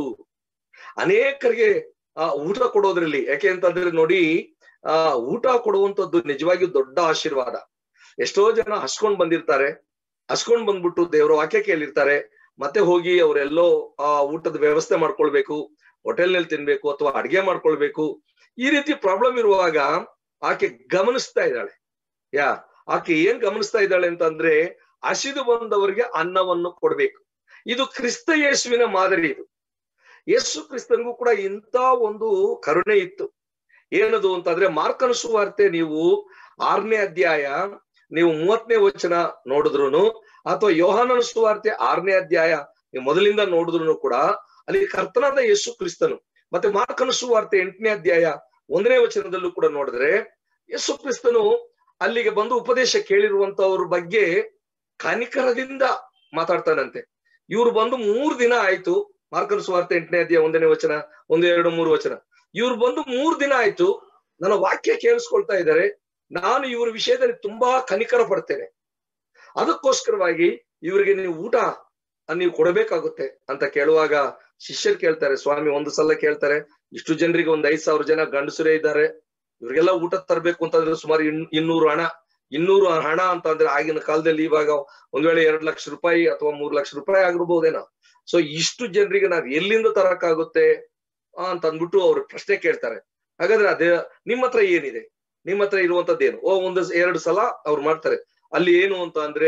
ಅನೇಕರಿಗೆ ಆ ಊಟ ಕೊಡೋದ್ರಲ್ಲಿ ಯಾಕೆ ಅಂತಂದ್ರೆ ನೋಡಿ ಆ ಊಟ ಕೊಡುವಂತದ್ದು ನಿಜವಾಗಿಯೂ ದೊಡ್ಡ ಆಶೀರ್ವಾದ ಎಷ್ಟೋ ಜನ ಹಸ್ಕೊಂಡ್ ಬಂದಿರ್ತಾರೆ ಹಸ್ಕೊಂಡ್ ಬಂದ್ಬಿಟ್ಟು ದೇವರ ವಾಕ್ಯ ಕೇಳಿರ್ತಾರೆ ಮತ್ತೆ ಹೋಗಿ ಅವರೆಲ್ಲೋ ಆ ಊಟದ ವ್ಯವಸ್ಥೆ ಮಾಡ್ಕೊಳ್ಬೇಕು ಹೋಟೆಲ್ನಲ್ಲಿ ತಿನ್ಬೇಕು ಅಥವಾ ಅಡ್ಗೆ ಮಾಡ್ಕೊಳ್ಬೇಕು ಈ ರೀತಿ ಪ್ರಾಬ್ಲಮ್ ಇರುವಾಗ ಆಕೆ ಗಮನಿಸ್ತಾ ಇದ್ದಾಳೆ ಯಾ ಆಕೆ ಏನ್ ಗಮನಿಸ್ತಾ ಇದ್ದಾಳೆ ಅಂತಂದ್ರೆ ಹಸಿದು ಬಂದವರಿಗೆ ಅನ್ನವನ್ನು ಕೊಡ್ಬೇಕು ಇದು ಕ್ರಿಸ್ತ ಯೇಸುವಿನ ಮಾದರಿ ಇದು ಯೇಸು ಕ್ರಿಸ್ತನಿಗೂ ಕೂಡ ಇಂಥ ಒಂದು ಕರುಣೆ ಇತ್ತು ಏನದು ಅಂತಂದ್ರೆ ಮಾರ್ಕನ ಸುವಾರ್ತೆ ನೀವು ಆರನೇ ಅಧ್ಯಾಯ ನೀವು ಮೂವತ್ತನೇ ವಚನ ನೋಡಿದ್ರು ಅಥವಾ ಯೋಹಾನನ ಸುವಾರ್ತೆ ಆರನೇ ಅಧ್ಯಾಯ ನೀವು ಮೊದಲಿಂದ ನೋಡಿದ್ರು ಕೂಡ ಅಲ್ಲಿ ಕರ್ತನಾದ ಯೇಸು ಕ್ರಿಸ್ತನು ಮತ್ತೆ ಮಾರ್ಕನ ಸುವಾರ್ತೆ ಎಂಟನೇ ಅಧ್ಯಾಯ ಒಂದನೇ ವಚನದಲ್ಲೂ ಕೂಡ ನೋಡಿದ್ರೆ ಯೇಸು ಕ್ರಿಸ್ತನು ಅಲ್ಲಿಗೆ ಬಂದು ಉಪದೇಶ ಕೇಳಿರುವಂತವ್ರ ಬಗ್ಗೆ ಕನಿಕರದಿಂದ ಮಾತಾಡ್ತಾನಂತೆ ಇವ್ರು ಬಂದು ಮೂರ್ ದಿನ ಆಯ್ತು ಮಾರ್ಕನ ಸುವಾರ್ತೆ ಎಂಟನೇ ಅಧ್ಯಾಯ ಒಂದನೇ ವಚನ ಒಂದು ಎರಡು ಮೂರು ವಚನ ಇವ್ರು ಬಂದು ಮೂರ್ ದಿನ ಆಯ್ತು ನನ್ನ ವಾಕ್ಯ ಕೇಳಿಸ್ಕೊಳ್ತಾ ಇದ್ದಾರೆ ನಾನು ಇವ್ರ ವಿಷಯದಲ್ಲಿ ತುಂಬಾ ಕನಿಕರ ಪಡ್ತೇನೆ ಅದಕ್ಕೋಸ್ಕರವಾಗಿ ಇವರಿಗೆ ನೀವು ಊಟ ನೀವು ಕೊಡಬೇಕಾಗುತ್ತೆ ಅಂತ ಕೇಳುವಾಗ ಶಿಷ್ಯರು ಕೇಳ್ತಾರೆ ಸ್ವಾಮಿ ಒಂದು ಸಲ ಕೇಳ್ತಾರೆ ಇಷ್ಟು ಜನರಿಗೆ ಒಂದ್ ಐದ್ ಸಾವಿರ ಜನ ಗಂಡಸರೇ ಇದ್ದಾರೆ ಇವ್ರಿಗೆಲ್ಲ ಊಟ ತರಬೇಕು ಅಂತಂದ್ರೆ ಸುಮಾರು ಇನ್ ಇನ್ನೂರು ಹಣ ಇನ್ನೂರು ಹಣ ಅಂತ ಅಂದ್ರೆ ಆಗಿನ ಕಾಲದಲ್ಲಿ ಇವಾಗ ಒಂದ್ ವೇಳೆ ಎರಡ್ ಲಕ್ಷ ರೂಪಾಯಿ ಅಥವಾ ಮೂರ್ ಲಕ್ಷ ರೂಪಾಯಿ ಆಗಿರ್ಬೋದೇನೋ ಸೊ ಇಷ್ಟು ಜನರಿಗೆ ನಾವ್ ಎಲ್ಲಿಂದ ತರಕಾಗುತ್ತೆ ಅಂತ ಅಂದ್ಬಿಟ್ಟು ಅವ್ರು ಪ್ರಶ್ನೆ ಕೇಳ್ತಾರೆ ಹಾಗಾದ್ರೆ ಅದೇ ನಿಮ್ಮ ಹತ್ರ ಏನಿದೆ ನಿಮ್ಮ ಹತ್ರ ಇರುವಂತದ್ದೇನು ಓ ಒಂದು ಎರಡು ಸಲ ಅವ್ರು ಮಾಡ್ತಾರೆ ಅಲ್ಲಿ ಏನು ಅಂತ ಅಂದ್ರೆ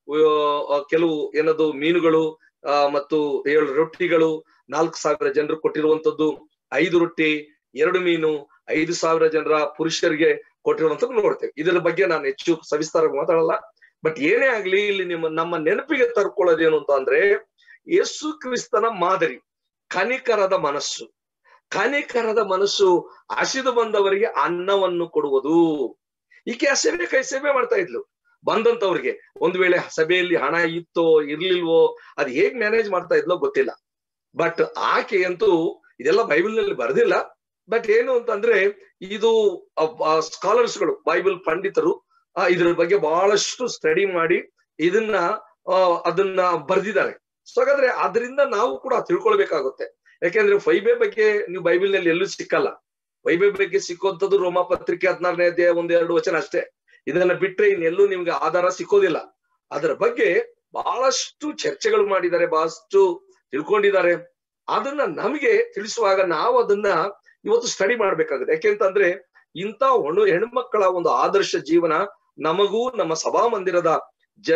ಕೆಲವು ಏನದು ಮೀನುಗಳು ಆ ಮತ್ತು ಏಳು ರೊಟ್ಟಿಗಳು ನಾಲ್ಕು ಸಾವಿರ ಜನರು ಕೊಟ್ಟಿರುವಂತದ್ದು ಐದು ರೊಟ್ಟಿ ಎರಡು ಮೀನು ಐದು ಸಾವಿರ ಜನರ ಪುರುಷರಿಗೆ ಕೊಟ್ಟಿರುವಂತದ್ದು ನೋಡ್ತೇವೆ ಇದರ ಬಗ್ಗೆ ನಾನು ಹೆಚ್ಚು ಸವಿಸ್ತಾರವಾಗಿ ಮಾತಾಡಲ್ಲ ಬಟ್ ಏನೇ ಆಗ್ಲಿ ಇಲ್ಲಿ ನಿಮ್ಮ ನಮ್ಮ ನೆನಪಿಗೆ ತರ್ಕೊಳ್ಳೋದೇನು ಅಂತ ಅಂದ್ರೆ ಯೇಸು ಕ್ರಿಸ್ತನ ಮಾದರಿ ಕನಿಕರದ ಮನಸ್ಸು ಕನಿಕರದ ಮನಸ್ಸು ಹಸಿದು ಬಂದವರಿಗೆ ಅನ್ನವನ್ನು ಕೊಡುವುದು ಈಕೆ ಆ ಸೇವೆ ಕೈ ಸೇವೆ ಮಾಡ್ತಾ ಇದ್ಲು ಬಂದಂತವ್ರಿಗೆ ಒಂದ್ ವೇಳೆ ಸಭೆಯಲ್ಲಿ ಹಣ ಇತ್ತೋ ಇರ್ಲಿಲ್ವೋ ಅದ್ ಹೇಗ್ ಮ್ಯಾನೇಜ್ ಮಾಡ್ತಾ ಇದ್ಲೋ ಗೊತ್ತಿಲ್ಲ ಬಟ್ ಆಕೆ ಅಂತೂ ಇದೆಲ್ಲ ಬೈಬಲ್ ನಲ್ಲಿ ಬರೆದಿಲ್ಲ ಬಟ್ ಏನು ಅಂತಂದ್ರೆ ಇದು ಸ್ಕಾಲರ್ಸ್ಗಳು ಬೈಬಲ್ ಪಂಡಿತರು ಇದ್ರ ಬಗ್ಗೆ ಬಹಳಷ್ಟು ಸ್ಟಡಿ ಮಾಡಿ ಇದನ್ನ ಅದನ್ನ ಬರ್ದಿದ್ದಾರೆ ಸೊ ಹಾಗಾದ್ರೆ ಅದರಿಂದ ನಾವು ಕೂಡ ತಿಳ್ಕೊಳ್ಬೇಕಾಗುತ್ತೆ ಯಾಕೆಂದ್ರೆ ಫೈಬೆ ಬಗ್ಗೆ ನೀವು ಬೈಬಲ್ ನಲ್ಲಿ ಎಲ್ಲೂ ಸಿಕ್ಕಲ್ಲ ಫೈಬೆ ಬಗ್ಗೆ ಸಿಕ್ಕುವಂಥದ್ದು ರೋಮಾ ಪತ್ರಿಕೆ ಹದಿನಾರನೇ ಅಧ್ಯಾಯ ಒಂದೆರಡು ವಚನ ಅಷ್ಟೇ ಇದನ್ನ ಬಿಟ್ರೆ ಇನ್ನೆಲ್ಲೂ ನಿಮ್ಗೆ ಆಧಾರ ಸಿಕ್ಕೋದಿಲ್ಲ ಅದರ ಬಗ್ಗೆ ಬಹಳಷ್ಟು ಚರ್ಚೆಗಳು ಮಾಡಿದ್ದಾರೆ ಬಹಳಷ್ಟು ತಿಳ್ಕೊಂಡಿದ್ದಾರೆ ಅದನ್ನ ನಮಗೆ ತಿಳಿಸುವಾಗ ನಾವು ಅದನ್ನ ಇವತ್ತು ಸ್ಟಡಿ ಮಾಡ್ಬೇಕಾಗುತ್ತೆ ಯಾಕೆಂತಂದ್ರೆ ಇಂಥ ಹೊಣು ಹೆಣ್ಮಕ್ಕಳ ಒಂದು ಆದರ್ಶ ಜೀವನ ನಮಗೂ ನಮ್ಮ ಸಭಾ ಮಂದಿರದ ಜ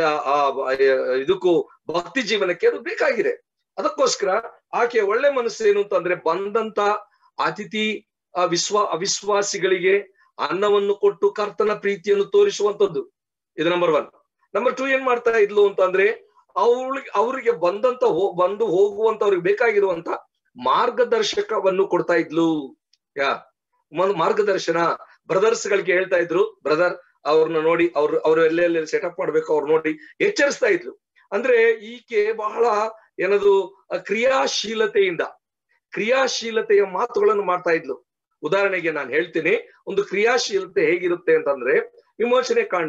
ಇದಕ್ಕೂ ಭಕ್ತಿ ಜೀವನಕ್ಕೆ ಅದು ಬೇಕಾಗಿದೆ ಅದಕ್ಕೋಸ್ಕರ ಆಕೆ ಒಳ್ಳೆ ಮನಸ್ಸು ಏನು ಅಂತಂದ್ರೆ ಬಂದಂತ ಅತಿಥಿ ವಿಶ್ವ ಅವಿಶ್ವಾಸಿಗಳಿಗೆ ಅನ್ನವನ್ನು ಕೊಟ್ಟು ಕರ್ತನ ಪ್ರೀತಿಯನ್ನು ತೋರಿಸುವಂತದ್ದು ಇದು ನಂಬರ್ ಒನ್ ನಂಬರ್ ಟೂ ಏನ್ ಮಾಡ್ತಾ ಇದ್ಲು ಅಂತಂದ್ರೆ ಅವ್ಳಿಗೆ ಅವ್ರಿಗೆ ಬಂದಂತ ಹೋ ಬಂದು ಹೋಗುವಂತ ಅವ್ರಿಗೆ ಬೇಕಾಗಿರುವಂತ ಮಾರ್ಗದರ್ಶಕವನ್ನು ಕೊಡ್ತಾ ಇದ್ಲು ಯಾ ಒಂದು ಮಾರ್ಗದರ್ಶನ ಬ್ರದರ್ಸ್ ಗಳಿಗೆ ಹೇಳ್ತಾ ಇದ್ರು ಬ್ರದರ್ ಅವ್ರನ್ನ ನೋಡಿ ಅವ್ರು ಅವ್ರು ಎಲ್ಲೆಲ್ಲಿ ಸೆಟಪ್ ಮಾಡ್ಬೇಕು ಅವ್ರು ನೋಡಿ ಎಚ್ಚರಿಸ್ತಾ ಇದ್ಲು ಅಂದ್ರೆ ಈಕೆ ಬಹಳ ಏನದು ಕ್ರಿಯಾಶೀಲತೆಯಿಂದ ಕ್ರಿಯಾಶೀಲತೆಯ ಮಾತುಗಳನ್ನು ಮಾಡ್ತಾ ಇದ್ಲು ಉದಾಹರಣೆಗೆ ನಾನು ಹೇಳ್ತೀನಿ ಒಂದು ಕ್ರಿಯಾಶೀಲತೆ ಹೇಗಿರುತ್ತೆ ಅಂತಂದ್ರೆ ವಿಮೋಚನೆ ಕಾಂಡ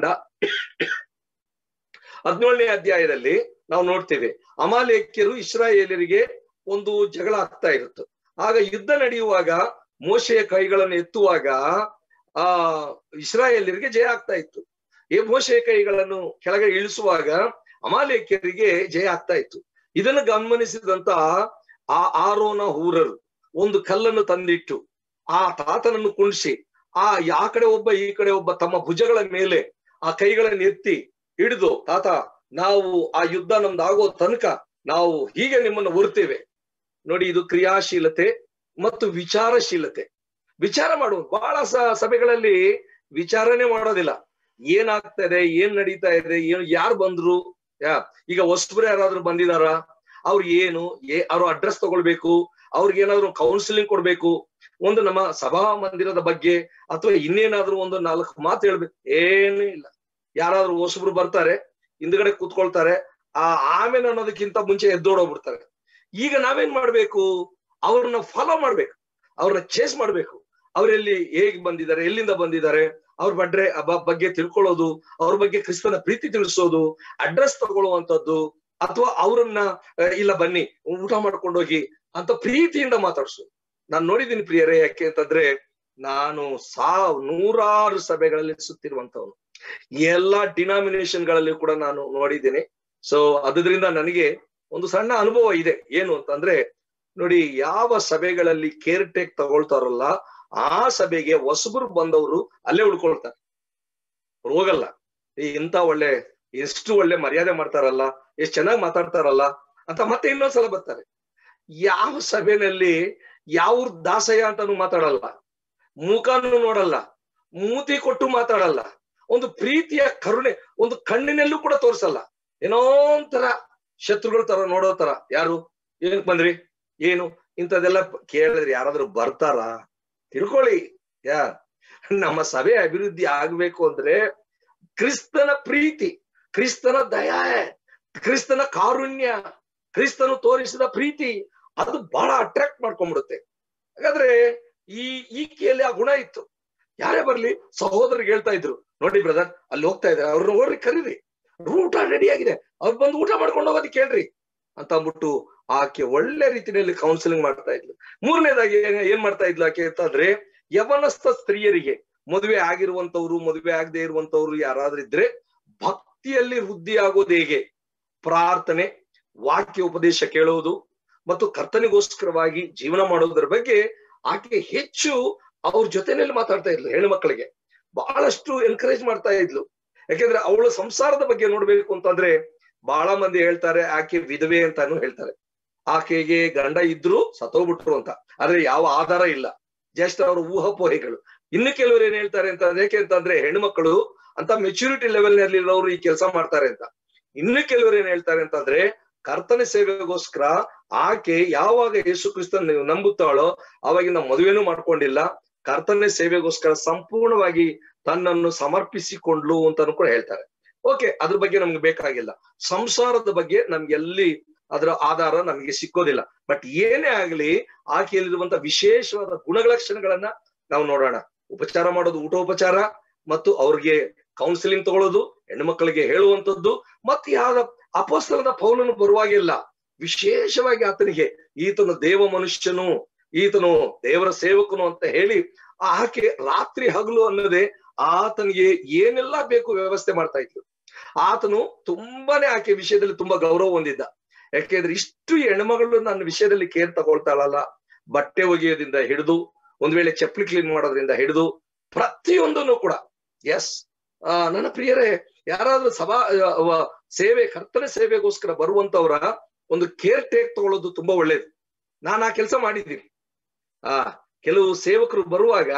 ಹದಿನೇಳನೇ ಅಧ್ಯಾಯದಲ್ಲಿ ನಾವು ನೋಡ್ತೇವೆ ಅಮಾಲೇಕ್ಯರು ಇಸ್ರಾಯೇಲರಿಗೆ ಒಂದು ಜಗಳ ಆಗ್ತಾ ಇರುತ್ತೆ ಆಗ ಯುದ್ಧ ನಡೆಯುವಾಗ ಮೋಶೆಯ ಕೈಗಳನ್ನು ಎತ್ತುವಾಗ ಆ ಇಸ್ರಾಯೇಲರಿಗೆ ಜಯ ಆಗ್ತಾ ಇತ್ತು ಈ ಮೋಶೆಯ ಕೈಗಳನ್ನು ಕೆಳಗೆ ಇಳಿಸುವಾಗ ಅಮಾಲೇಕ್ಯರಿಗೆ ಜಯ ಆಗ್ತಾ ಇತ್ತು ಇದನ್ನು ಗಮನಿಸಿದಂತ ಆ ಆರೋನ ಹೂರರು ಒಂದು ಕಲ್ಲನ್ನು ತಂದಿಟ್ಟು ಆ ತಾತನನ್ನು ಕುಣಿಸಿ ಆ ಆ ಕಡೆ ಒಬ್ಬ ಈ ಕಡೆ ಒಬ್ಬ ತಮ್ಮ ಭುಜಗಳ ಮೇಲೆ ಆ ಕೈಗಳನ್ನು ಎತ್ತಿ ಹಿಡಿದು ತಾತ ನಾವು ಆ ಯುದ್ಧ ನಮ್ದು ಆಗೋ ತನಕ ನಾವು ಹೀಗೆ ನಿಮ್ಮನ್ನು ಹೊರ್ತೇವೆ ನೋಡಿ ಇದು ಕ್ರಿಯಾಶೀಲತೆ ಮತ್ತು ವಿಚಾರಶೀಲತೆ ವಿಚಾರ ಮಾಡುವುದು ಬಹಳ ಸಭೆಗಳಲ್ಲಿ ವಿಚಾರನೆ ಮಾಡೋದಿಲ್ಲ ಏನಾಗ್ತಾ ಇದೆ ಏನ್ ನಡೀತಾ ಇದೆ ಏನು ಯಾರು ಬಂದ್ರು ಯಾ ಈಗ ಹೊಸಬ್ರು ಯಾರಾದ್ರೂ ಬಂದಿದಾರ ಅವ್ರು ಏನು ಏ ಅವ್ರ ಅಡ್ರೆಸ್ ತಗೊಳ್ಬೇಕು ಅವ್ರಿಗೆ ಏನಾದ್ರು ಕೌನ್ಸಿಲಿಂಗ್ ಕೊಡ್ಬೇಕು ಒಂದು ನಮ್ಮ ಸಭಾ ಮಂದಿರದ ಬಗ್ಗೆ ಅಥವಾ ಇನ್ನೇನಾದ್ರೂ ಒಂದು ನಾಲ್ಕು ಮಾತು ಹೇಳ್ಬೇಕು ಏನೂ ಇಲ್ಲ ಯಾರಾದ್ರೂ ಹೊಸಬ್ರು ಬರ್ತಾರೆ ಹಿಂದ್ಗಡೆ ಕೂತ್ಕೊಳ್ತಾರೆ ಆ ಆಮೇಲೆ ಅನ್ನೋದಕ್ಕಿಂತ ಮುಂಚೆ ಎದ್ದೋಡೋಗ್ಬಿಡ್ತಾರೆ ಈಗ ನಾವೇನ್ ಮಾಡ್ಬೇಕು ಅವ್ರನ್ನ ಫಾಲೋ ಮಾಡ್ಬೇಕು ಅವ್ರನ್ನ ಚೇಸ್ ಮಾಡ್ಬೇಕು ಅವರೆಲ್ಲಿ ಹೇಗ್ ಬಂದಿದ್ದಾರೆ ಎಲ್ಲಿಂದ ಬಂದಿದ್ದಾರೆ ಅವ್ರ ಬಡ್ರೆ ಬಗ್ಗೆ ತಿಳ್ಕೊಳ್ಳೋದು ಅವ್ರ ಬಗ್ಗೆ ಕ್ರಿಸ್ತನ ಪ್ರೀತಿ ತಿಳಿಸೋದು ಅಡ್ರೆಸ್ ತಗೊಳ್ಳುವಂತದ್ದು ಅಥವಾ ಅವರನ್ನ ಇಲ್ಲ ಬನ್ನಿ ಊಟ ಮಾಡ್ಕೊಂಡೋಗಿ ಅಂತ ಪ್ರೀತಿಯಿಂದ ಮಾತಾಡ್ಸೋದು ನಾನು ನೋಡಿದ್ದೀನಿ ಪ್ರಿಯರೇ ಯಾಕೆ ಅಂತಂದ್ರೆ ನಾನು ಸಾವ್ ನೂರಾರು ಸಭೆಗಳಲ್ಲಿ ಸುತ್ತಿರುವಂತವನು ಎಲ್ಲಾ ಡಿನಾಮಿನೇಷನ್ ಗಳಲ್ಲಿ ಕೂಡ ನಾನು ನೋಡಿದ್ದೀನಿ ಸೊ ಅದರಿಂದ ನನಗೆ ಒಂದು ಸಣ್ಣ ಅನುಭವ ಇದೆ ಏನು ಅಂತಂದ್ರೆ ನೋಡಿ ಯಾವ ಸಭೆಗಳಲ್ಲಿ ಕೇರ್ ಟೇಕ್ ತಗೊಳ್ತಾರಲ್ಲ ಆ ಸಭೆಗೆ ಹೊಸಬರು ಬಂದವರು ಅಲ್ಲೇ ಉಳ್ಕೊಳ್ತಾರೆ ಅವ್ರು ಹೋಗಲ್ಲ ಈ ಇಂತ ಒಳ್ಳೆ ಎಷ್ಟು ಒಳ್ಳೆ ಮರ್ಯಾದೆ ಮಾಡ್ತಾರಲ್ಲ ಎಷ್ಟು ಚೆನ್ನಾಗಿ ಮಾತಾಡ್ತಾರಲ್ಲ ಅಂತ ಮತ್ತೆ ಇನ್ನೊಂದ್ಸಲ ಬರ್ತಾರೆ ಯಾವ ಸಭೆನಲ್ಲಿ ಯಾವ ದಾಸಯ್ಯ ಅಂತಾನು ಮಾತಾಡಲ್ಲ ಮುಖನೂ ನೋಡಲ್ಲ ಮೂತಿ ಕೊಟ್ಟು ಮಾತಾಡಲ್ಲ ಒಂದು ಪ್ರೀತಿಯ ಕರುಣೆ ಒಂದು ಕಣ್ಣಿನಲ್ಲೂ ಕೂಡ ತೋರಿಸಲ್ಲ ಏನೋ ಒಂಥರ ಶತ್ರುಗಳ ತರ ನೋಡೋ ತರ ಯಾರು ಏನಕ್ ಬಂದ್ರಿ ಏನು ಇಂಥದೆಲ್ಲ ಕೇಳಿದ್ರೆ ಯಾರಾದ್ರೂ ಬರ್ತಾರ ತಿಳ್ಕೊಳ್ಳಿ ಯಾ ನಮ್ಮ ಸಭೆ ಅಭಿವೃದ್ಧಿ ಆಗ್ಬೇಕು ಅಂದ್ರೆ ಕ್ರಿಸ್ತನ ಪ್ರೀತಿ ಕ್ರಿಸ್ತನ ದಯ ಕ್ರಿಸ್ತನ ಕಾರುಣ್ಯ ಕ್ರಿಸ್ತನು ತೋರಿಸಿದ ಪ್ರೀತಿ ಅದು ಬಹಳ ಅಟ್ರಾಕ್ಟ್ ಮಾಡ್ಕೊಂಡ್ಬಿಡುತ್ತೆ ಹಾಗಾದ್ರೆ ಈ ಈಕೆಯಲ್ಲಿ ಆ ಗುಣ ಇತ್ತು ಯಾರೇ ಬರ್ಲಿ ಸಹೋದರಿಗೆ ಹೇಳ್ತಾ ಇದ್ರು ನೋಡಿ ಬ್ರದರ್ ಅಲ್ಲಿ ಹೋಗ್ತಾ ಇದ್ದಾರೆ ಅವ್ರನ್ನ ಹೋಗ್ರಿ ಕರೀರಿ ಊಟ ರೆಡಿ ಆಗಿದೆ ಅವ್ರು ಬಂದು ಊಟ ಮಾಡ್ಕೊಂಡು ಹೋಗೋದಕ್ಕೆ ಕೇಳ್ರಿ ಅಂತ ಅಂದ್ಬಿಟ್ಟು ಆಕೆ ಒಳ್ಳೆ ರೀತಿಯಲ್ಲಿ ಕೌನ್ಸಿಲಿಂಗ್ ಮಾಡ್ತಾ ಇದ್ಲು ಮೂರನೇದಾಗಿ ಏನ್ ಮಾಡ್ತಾ ಇದ್ಲು ಆಕೆ ಅಂತಂದ್ರೆ ಯವನಸ್ಥ ಸ್ತ್ರೀಯರಿಗೆ ಮದುವೆ ಆಗಿರುವಂತವ್ರು ಮದುವೆ ಆಗದೆ ಇರುವಂತವ್ರು ಯಾರಾದ್ರೂ ಇದ್ರೆ ಭಕ್ತಿಯಲ್ಲಿ ವೃದ್ಧಿ ಆಗೋದು ಹೇಗೆ ಪ್ರಾರ್ಥನೆ ವಾಕ್ಯ ಉಪದೇಶ ಕೇಳೋದು ಮತ್ತು ಕರ್ತನಿಗೋಸ್ಕರವಾಗಿ ಜೀವನ ಮಾಡೋದ್ರ ಬಗ್ಗೆ ಆಕೆ ಹೆಚ್ಚು ಅವ್ರ ಜೊತೆನಲ್ಲಿ ಮಾತಾಡ್ತಾ ಇದ್ಲು ಹೆಣ್ಣು ಮಕ್ಕಳಿಗೆ ಬಹಳಷ್ಟು ಎನ್ಕರೇಜ್ ಮಾಡ್ತಾ ಇದ್ಲು ಯಾಕೆಂದ್ರೆ ಅವಳ ಸಂಸಾರದ ಬಗ್ಗೆ ನೋಡ್ಬೇಕು ಅಂತಂದ್ರೆ ಬಹಳ ಮಂದಿ ಹೇಳ್ತಾರೆ ಆಕೆ ವಿಧವೆ ಅಂತಾನು ಹೇಳ್ತಾರೆ ಆಕೆಗೆ ಗಂಡ ಇದ್ರು ಸತ್ತೋಗ್ಬಿಟ್ರು ಅಂತ ಆದ್ರೆ ಯಾವ ಆಧಾರ ಇಲ್ಲ ಜಸ್ಟ್ ಅವ್ರ ಊಹಾಪೋಹೆಗಳು ಇನ್ನು ಕೆಲವರು ಏನ್ ಹೇಳ್ತಾರೆ ಅಂತ ಯಾಕೆ ಅಂತಂದ್ರೆ ಹೆಣ್ಮಕ್ಳು ಅಂತ ಮೆಚುರಿಟಿ ಲೆವೆಲ್ ನಲ್ಲಿ ಇರೋರು ಈ ಕೆಲಸ ಮಾಡ್ತಾರೆ ಅಂತ ಇನ್ನು ಕೆಲವರು ಏನ್ ಹೇಳ್ತಾರೆ ಅಂತಂದ್ರೆ ಕರ್ತನ ಸೇವೆಗೋಸ್ಕರ ಆಕೆ ಯಾವಾಗ ಯೇಸು ಕ್ರಿಸ್ತನ್ ನಂಬುತ್ತಾಳೋ ಅವಾಗಿನ ಮದುವೆನೂ ಮಾಡ್ಕೊಂಡಿಲ್ಲ ಕರ್ತನ ಸೇವೆಗೋಸ್ಕರ ಸಂಪೂರ್ಣವಾಗಿ ತನ್ನನ್ನು ಸಮರ್ಪಿಸಿಕೊಂಡ್ಲು ಅಂತಾನು ಕೂಡ ಹೇಳ್ತಾರೆ ಓಕೆ ಅದ್ರ ಬಗ್ಗೆ ನಮ್ಗೆ ಬೇಕಾಗಿಲ್ಲ ಸಂಸಾರದ ಬಗ್ಗೆ ನಮ್ಗೆ ಎಲ್ಲಿ ಅದರ ಆಧಾರ ನಮಗೆ ಸಿಕ್ಕೋದಿಲ್ಲ ಬಟ್ ಏನೇ ಆಗ್ಲಿ ಆಕೆಯಲ್ಲಿರುವಂತ ವಿಶೇಷವಾದ ಗುಣಲಕ್ಷಣಗಳನ್ನ ನಾವು ನೋಡೋಣ ಉಪಚಾರ ಮಾಡೋದು ಊಟೋಪಚಾರ ಮತ್ತು ಅವ್ರಿಗೆ ಕೌನ್ಸಿಲಿಂಗ್ ತಗೊಳ್ಳೋದು ಹೆಣ್ಣು ಮಕ್ಕಳಿಗೆ ಹೇಳುವಂತದ್ದು ಮತ್ತೆ ಯಾವ ಅಪಸ್ತಲದ ಪೌಲನು ಬರುವಾಗಿಲ್ಲ ವಿಶೇಷವಾಗಿ ಆತನಿಗೆ ಈತನು ದೇವ ಮನುಷ್ಯನು ಈತನು ದೇವರ ಸೇವಕನು ಅಂತ ಹೇಳಿ ಆಕೆ ರಾತ್ರಿ ಹಗಲು ಅನ್ನದೆ ಆತನಿಗೆ ಏನೆಲ್ಲಾ ಬೇಕು ವ್ಯವಸ್ಥೆ ಮಾಡ್ತಾ ಇದ್ಲು ಆತನು ತುಂಬಾನೇ ಆಕೆ ವಿಷಯದಲ್ಲಿ ತುಂಬಾ ಗೌರವ ಹೊಂದಿದ್ದ ಯಾಕೆಂದ್ರೆ ಇಷ್ಟು ಹೆಣ್ಮಗಳು ನನ್ನ ವಿಷಯದಲ್ಲಿ ಕೇರ್ ತಗೊಳ್ತಾಳಲ್ಲ ಬಟ್ಟೆ ಒಗೆಯೋದ್ರಿಂದ ಹಿಡಿದು ಒಂದ್ ವೇಳೆ ಚಪ್ಪಲಿ ಕ್ಲೀನ್ ಮಾಡೋದ್ರಿಂದ ಹಿಡಿದು ಪ್ರತಿಯೊಂದನ್ನು ಕೂಡ ಎಸ್ ಆ ನನ್ನ ಪ್ರಿಯರೇ ಯಾರಾದ್ರೂ ಸಭಾ ಸೇವೆ ಕರ್ತನ ಸೇವೆಗೋಸ್ಕರ ಬರುವಂತವ್ರ ಒಂದು ಕೇರ್ ಟೇಕ್ ತಗೊಳ್ಳೋದು ತುಂಬಾ ಒಳ್ಳೇದು ನಾನು ಆ ಕೆಲಸ ಮಾಡಿದ್ದೀನಿ ಆ ಕೆಲವು ಸೇವಕರು ಬರುವಾಗ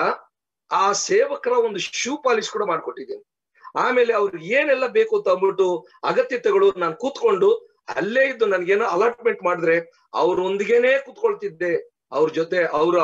ಆ ಸೇವಕರ ಒಂದು ಶೂ ಪಾಲಿಶ್ ಕೂಡ ಮಾಡ್ಕೊಟ್ಟಿದ್ದೀನಿ ಆಮೇಲೆ ಅವ್ರಿಗೆ ಏನೆಲ್ಲ ಬೇಕು ಅಂತ ಅಂದ್ಬಿಟ್ಟು ಅಗತ್ಯತೆಗಳು ನಾನು ಕೂತ್ಕೊಂಡು ಅಲ್ಲೇ ಇದ್ದು ನನ್ಗೇನೋ ಅಲಾಟ್ಮೆಂಟ್ ಮಾಡಿದ್ರೆ ಅವ್ರೊಂದಿಗೇನೆ ಕೂತ್ಕೊಳ್ತಿದ್ದೆ ಅವ್ರ ಜೊತೆ ಅವರ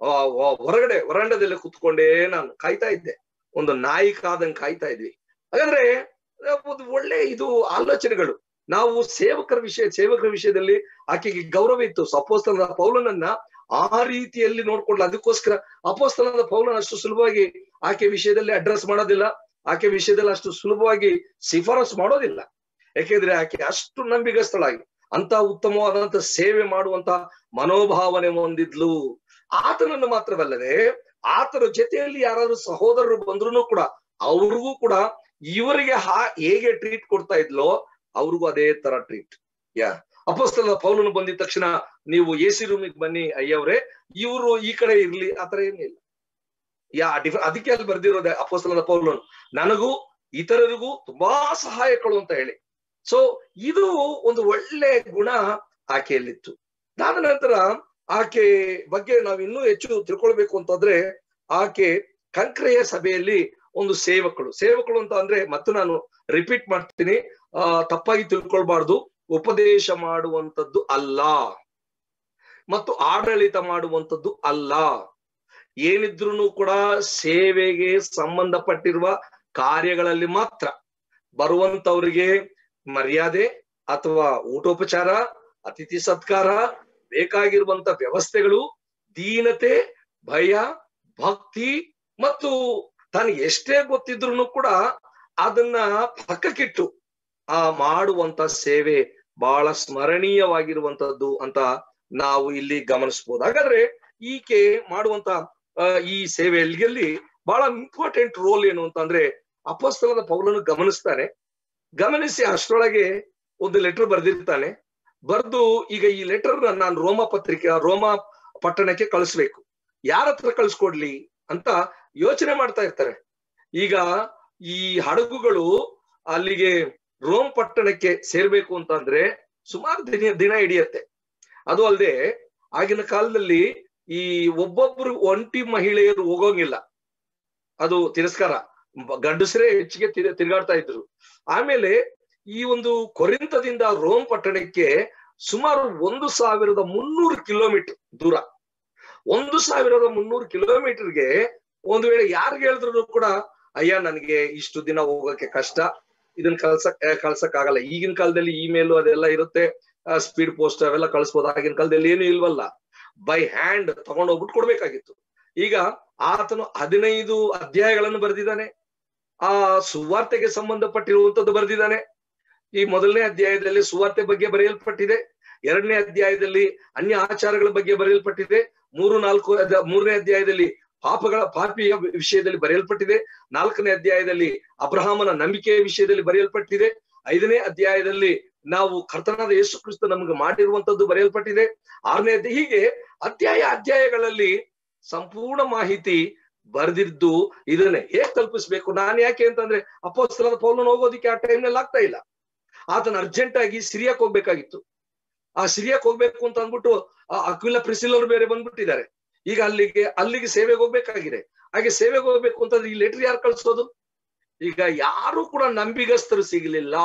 ಹೊರಗಡೆ ವರಾಂಡದಲ್ಲಿ ಕೂತ್ಕೊಂಡೇ ನಾನು ಕಾಯ್ತಾ ಇದ್ದೆ ಒಂದು ನಾಯಿ ಕಾದಂಗ್ ಕಾಯ್ತಾ ಇದ್ವಿ ಹಾಗಾದ್ರೆ ಒಂದು ಒಳ್ಳೆ ಇದು ಆಲೋಚನೆಗಳು ನಾವು ಸೇವಕರ ವಿಷಯ ಸೇವಕರ ವಿಷಯದಲ್ಲಿ ಆಕೆಗೆ ಗೌರವ ಇತ್ತು ಅಪೋಸ್ತಲದ ಪೌಲನನ್ನ ಆ ರೀತಿಯಲ್ಲಿ ನೋಡ್ಕೊಳ್ಳ ಅದಕ್ಕೋಸ್ಕರ ಅಪೋಸ್ತಲದ ಪೌಲನ ಅಷ್ಟು ಸುಲಭವಾಗಿ ಆಕೆ ವಿಷಯದಲ್ಲಿ ಅಡ್ರೆಸ್ ಮಾಡೋದಿಲ್ಲ ಆಕೆ ವಿಷಯದಲ್ಲಿ ಅಷ್ಟು ಸುಲಭವಾಗಿ ಶಿಫಾರಸ್ ಮಾಡೋದಿಲ್ಲ ಯಾಕೆಂದ್ರೆ ಆಕೆ ಅಷ್ಟು ನಂಬಿಗಸ್ತಳಾಗಿ ಅಂತ ಉತ್ತಮವಾದಂತ ಸೇವೆ ಮಾಡುವಂತ ಮನೋಭಾವನೆ ಹೊಂದಿದ್ಲು ಆತನನ್ನು ಮಾತ್ರವಲ್ಲದೆ ಆತನ ಜೊತೆಯಲ್ಲಿ ಯಾರಾದ್ರೂ ಸಹೋದರರು ಬಂದ್ರು ಕೂಡ ಅವ್ರಿಗೂ ಕೂಡ ಇವರಿಗೆ ಹಾ ಹೇಗೆ ಟ್ರೀಟ್ ಕೊಡ್ತಾ ಇದ್ಲೋ ಅವ್ರಿಗೂ ಅದೇ ತರ ಟ್ರೀಟ್ ಯಾ ಅಪಸ್ತಲ ಪೌಲನು ಬಂದಿದ ತಕ್ಷಣ ನೀವು ಎ ಸಿ ರೂಮಿಗೆ ಬನ್ನಿ ಅಯ್ಯವ್ರೆ ಇವರು ಈ ಕಡೆ ಇರ್ಲಿ ಆತರ ಏನಿಲ್ಲ ಯಾ ಡಿಫ್ ಅದಕ್ಕೆ ಅಲ್ಲಿ ಬರ್ದಿರೋದೆ ಅಪಸ್ತಲದ ಪೌಲನು ನನಗೂ ಇತರರಿಗೂ ತುಂಬಾ ಸಹಾಯಕಳು ಅಂತ ಹೇಳಿ ಸೊ ಇದು ಒಂದು ಒಳ್ಳೆ ಗುಣ ಆಕೆಯಲ್ಲಿತ್ತು ಅದಾದ ನಂತರ ಆಕೆ ಬಗ್ಗೆ ನಾವು ಇನ್ನೂ ಹೆಚ್ಚು ತಿಳ್ಕೊಳ್ಬೇಕು ಅಂತಂದ್ರೆ ಆಕೆ ಕಂಕ್ರೆಯ ಸಭೆಯಲ್ಲಿ ಒಂದು ಸೇವಕಳು ಸೇವಕಳು ಅಂತ ಅಂದ್ರೆ ಮತ್ತು ನಾನು ರಿಪೀಟ್ ಮಾಡ್ತೀನಿ ಆ ತಪ್ಪಾಗಿ ತಿಳ್ಕೊಳ್ಬಾರ್ದು ಉಪದೇಶ ಮಾಡುವಂಥದ್ದು ಅಲ್ಲ ಮತ್ತು ಆಡಳಿತ ಮಾಡುವಂಥದ್ದು ಅಲ್ಲ ಏನಿದ್ರು ಕೂಡ ಸೇವೆಗೆ ಸಂಬಂಧಪಟ್ಟಿರುವ ಕಾರ್ಯಗಳಲ್ಲಿ ಮಾತ್ರ ಬರುವಂತವರಿಗೆ ಮರ್ಯಾದೆ ಅಥವಾ ಊಟೋಪಚಾರ ಅತಿಥಿ ಸತ್ಕಾರ ಬೇಕಾಗಿರುವಂತ ವ್ಯವಸ್ಥೆಗಳು ದೀನತೆ ಭಯ ಭಕ್ತಿ ಮತ್ತು ತನಗೆ ಎಷ್ಟೇ ಗೊತ್ತಿದ್ರು ಕೂಡ ಅದನ್ನ ಪಕ್ಕಕ್ಕಿಟ್ಟು ಆ ಮಾಡುವಂತ ಸೇವೆ ಬಹಳ ಸ್ಮರಣೀಯವಾಗಿರುವಂತದ್ದು ಅಂತ ನಾವು ಇಲ್ಲಿ ಗಮನಿಸಬಹುದು ಹಾಗಾದ್ರೆ ಈಕೆ ಮಾಡುವಂತ ಈ ಸೇವೆಯಲ್ಲಿ ಬಹಳ ಇಂಪಾರ್ಟೆಂಟ್ ರೋಲ್ ಏನು ಅಂತಂದ್ರೆ ಅಪಸ್ತಲದ ಪೌಲನು ಗಮನಿಸ್ತಾನೆ ಗಮನಿಸಿ ಅಷ್ಟರೊಳಗೆ ಒಂದು ಲೆಟರ್ ಬರೆದಿರ್ತಾನೆ ಬರ್ದು ಈಗ ಈ ಲೆಟರ್ ನಾನು ರೋಮ ಪತ್ರಿಕೆ ರೋಮ ಪಟ್ಟಣಕ್ಕೆ ಕಳಿಸ್ಬೇಕು ಯಾರ ಹತ್ರ ಕಳ್ಸ್ಕೊಡ್ಲಿ ಅಂತ ಯೋಚನೆ ಮಾಡ್ತಾ ಇರ್ತಾರೆ ಈಗ ಈ ಹಡಗುಗಳು ಅಲ್ಲಿಗೆ ರೋಮ್ ಪಟ್ಟಣಕ್ಕೆ ಸೇರ್ಬೇಕು ಅಂತಂದ್ರೆ ಸುಮಾರು ದಿನ ದಿನ ಹಿಡಿಯತ್ತೆ ಅದು ಅಲ್ಲದೆ ಆಗಿನ ಕಾಲದಲ್ಲಿ ಈ ಒಬ್ಬೊಬ್ರು ಒಂಟಿ ಮಹಿಳೆಯರು ಹೋಗೋಂಗಿಲ್ಲ ಅದು ತಿರಸ್ಕಾರ ಗಂಡಸರೇ ಹೆಚ್ಚಿಗೆ ತಿರುಗಾಡ್ತಾ ಇದ್ರು ಆಮೇಲೆ ಈ ಒಂದು ಕೊರಿಂತದಿಂದ ರೋಮ್ ಪಟ್ಟಣಕ್ಕೆ ಸುಮಾರು ಒಂದು ಸಾವಿರದ ಮುನ್ನೂರು ಕಿಲೋಮೀಟರ್ ದೂರ ಒಂದು ಸಾವಿರದ ಮುನ್ನೂರು ಕಿಲೋಮೀಟರ್ಗೆ ಒಂದು ವೇಳೆ ಯಾರಿಗೆ ಹೇಳಿದ್ರು ಕೂಡ ಅಯ್ಯ ನನಗೆ ಇಷ್ಟು ದಿನ ಹೋಗಕ್ಕೆ ಕಷ್ಟ ಇದನ್ನ ಕಳ್ಸಕ್ ಕಳ್ಸಕ್ ಆಗಲ್ಲ ಈಗಿನ ಕಾಲದಲ್ಲಿ ಇಮೇಲ್ ಅದೆಲ್ಲ ಇರುತ್ತೆ ಸ್ಪೀಡ್ ಪೋಸ್ಟ್ ಅವೆಲ್ಲ ಕಳಿಸ್ಬೋದು ಆಗಿನ ಕಾಲದಲ್ಲಿ ಏನು ಇಲ್ವಲ್ಲ ಬೈ ಹ್ಯಾಂಡ್ ತಗೊಂಡೋಗ್ಬಿಟ್ಟು ಕೊಡ್ಬೇಕಾಗಿತ್ತು ಈಗ ಆತನು ಹದಿನೈದು ಅಧ್ಯಾಯಗಳನ್ನು ಬರೆದಿದ್ದಾನೆ ಆ ಸುವಾರ್ತೆಗೆ ಸಂಬಂಧಪಟ್ಟಿರುವಂತದ್ದು ಬರೆದಿದ್ದಾನೆ ಈ ಮೊದಲನೇ ಅಧ್ಯಾಯದಲ್ಲಿ ಸುವಾರ್ತೆ ಬಗ್ಗೆ ಬರೆಯಲ್ಪಟ್ಟಿದೆ ಎರಡನೇ ಅಧ್ಯಾಯದಲ್ಲಿ ಅನ್ಯ ಆಚಾರಗಳ ಬಗ್ಗೆ ಬರೆಯಲ್ಪಟ್ಟಿದೆ ಮೂರು ನಾಲ್ಕು ಮೂರನೇ ಅಧ್ಯಾಯದಲ್ಲಿ ಪಾಪಗಳ ಪಾಪಿಯ ವಿಷಯದಲ್ಲಿ ಬರೆಯಲ್ಪಟ್ಟಿದೆ ನಾಲ್ಕನೇ ಅಧ್ಯಾಯದಲ್ಲಿ ಅಬ್ರಹಾಮನ ನಂಬಿಕೆಯ ವಿಷಯದಲ್ಲಿ ಬರೆಯಲ್ಪಟ್ಟಿದೆ ಐದನೇ ಅಧ್ಯಾಯದಲ್ಲಿ ನಾವು ಕರ್ತನಾದ ಯೇಸು ಕ್ರಿಸ್ತ ನಮಗೆ ಮಾಡಿರುವಂತದ್ದು ಬರೆಯಲ್ಪಟ್ಟಿದೆ ಆರನೇ ಅಧ್ಯಾಯ ಹೀಗೆ ಅಧ್ಯಾಯ ಅಧ್ಯಾಯಗಳಲ್ಲಿ ಸಂಪೂರ್ಣ ಮಾಹಿತಿ ಬರೆದಿದ್ದು ಇದನ್ನೇ ಹೇಗ್ ತಲುಪಿಸ್ಬೇಕು ನಾನು ಯಾಕೆ ಅಂತಂದ್ರೆ ಅಪೋಸ್ತಲದ ಪೌಲನ ಹೋಗೋದಿಕ್ಕೆ ಆ ಟೈಮ್ನಲ್ಲಿ ಆಗ್ತಾ ಇಲ್ಲ ಆತನ ಅರ್ಜೆಂಟ್ ಆಗಿ ಸಿರಿಯಾಕ್ ಹೋಗ್ಬೇಕಾಗಿತ್ತು ಆ ಸಿರಿಯಾಕ್ ಹೋಗ್ಬೇಕು ಅಂತ ಅಂದ್ಬಿಟ್ಟು ಅಕ್ವಿಲ ಪ್ರಿಸಿಲ್ ಬೇರೆ ಬಂದ್ಬಿಟ್ಟಿದ್ದಾರೆ ಈಗ ಅಲ್ಲಿಗೆ ಅಲ್ಲಿಗೆ ಸೇವೆಗೆ ಹೋಗ್ಬೇಕಾಗಿದೆ ಹಾಗೆ ಸೇವೆಗೆ ಹೋಗ್ಬೇಕು ಅಂತಂದ್ರೆ ಈ ಲೆಟರ್ ಯಾರು ಕಳ್ಸೋದು ಈಗ ಯಾರು ಕೂಡ ನಂಬಿಗಸ್ತರು ಸಿಗಲಿಲ್ಲ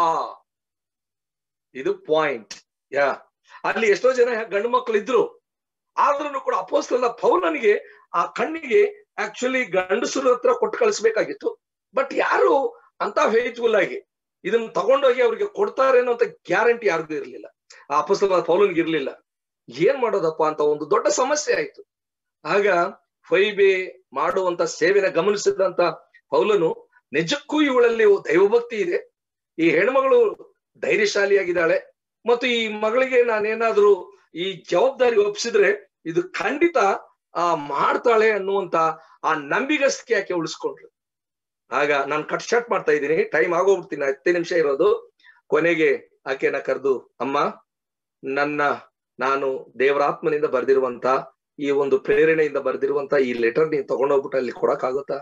ಇದು ಪಾಯಿಂಟ್ ಯಾ ಅಲ್ಲಿ ಎಷ್ಟೋ ಜನ ಗಂಡು ಮಕ್ಕಳು ಇದ್ರು ಆದ್ರೂ ಕೂಡ ಅಪೋಸ್ತಲ ಪೌಲನಿಗೆ ಆ ಕಣ್ಣಿಗೆ ಆಕ್ಚುಲಿ ಗಂಡಸರ ಹತ್ರ ಕೊಟ್ಟು ಕಳಿಸ್ಬೇಕಾಗಿತ್ತು ಬಟ್ ಯಾರು ಅಂತ ಫೇತ್ಫುಲ್ ಆಗಿ ಇದನ್ನ ತಗೊಂಡೋಗಿ ಅವ್ರಿಗೆ ಕೊಡ್ತಾರೆ ಅನ್ನೋಂತ ಗ್ಯಾರಂಟಿ ಯಾರಿಗೂ ಇರ್ಲಿಲ್ಲ ಆ ಅಪೋಸ್ತಲ ಪೌಲನ್ಗೆ ಇರ್ಲಿಲ್ಲ ಏನ್ ಮಾಡೋದಪ್ಪ ಅಂತ ಒಂದು ದೊಡ್ಡ ಸಮಸ್ಯೆ ಆಯ್ತು ಆಗ ಫೈಬೆ ಮಾಡುವಂತ ಸೇವೆನ ಗಮನಿಸಿದಂತ ಪೌಲನು ನಿಜಕ್ಕೂ ಇವಳಲ್ಲಿ ದೈವಭಕ್ತಿ ಇದೆ ಈ ಹೆಣ್ಮಗಳು ಧೈರ್ಯಶಾಲಿಯಾಗಿದ್ದಾಳೆ ಮತ್ತು ಈ ಮಗಳಿಗೆ ನಾನೇನಾದ್ರೂ ಈ ಜವಾಬ್ದಾರಿ ಒಪ್ಪಿಸಿದ್ರೆ ಇದು ಖಂಡಿತ ಆ ಮಾಡ್ತಾಳೆ ಅನ್ನುವಂತ ಆ ನಂಬಿಗಸ್ತಿಕೆ ಯಾಕೆ ಉಳಿಸ್ಕೊಂಡ್ರು ಆಗ ನಾನು ಕಟ್ ಶಾಟ್ ಮಾಡ್ತಾ ಇದ್ದೀನಿ ಟೈಮ್ ಆಗೋಗ್ಬಿಡ್ತೀನಿ ಹತ್ತೇ ನಿಮಿಷ ಇರೋದು ಕೊನೆಗೆ ಆಕೆನ ಕರೆದು ಅಮ್ಮ ನನ್ನ ನಾನು ದೇವರಾತ್ಮನಿಂದ ಬರೆದಿರುವಂತ ಈ ಒಂದು ಪ್ರೇರಣೆಯಿಂದ ಬರೆದಿರುವಂತ ಈ ಲೆಟರ್ ನೀನ್ ತಗೊಂಡೋಗ್ಬಿಟ್ಟು ಅಲ್ಲಿ ಕೊಡಕ್ಕಾಗುತ್ತಾ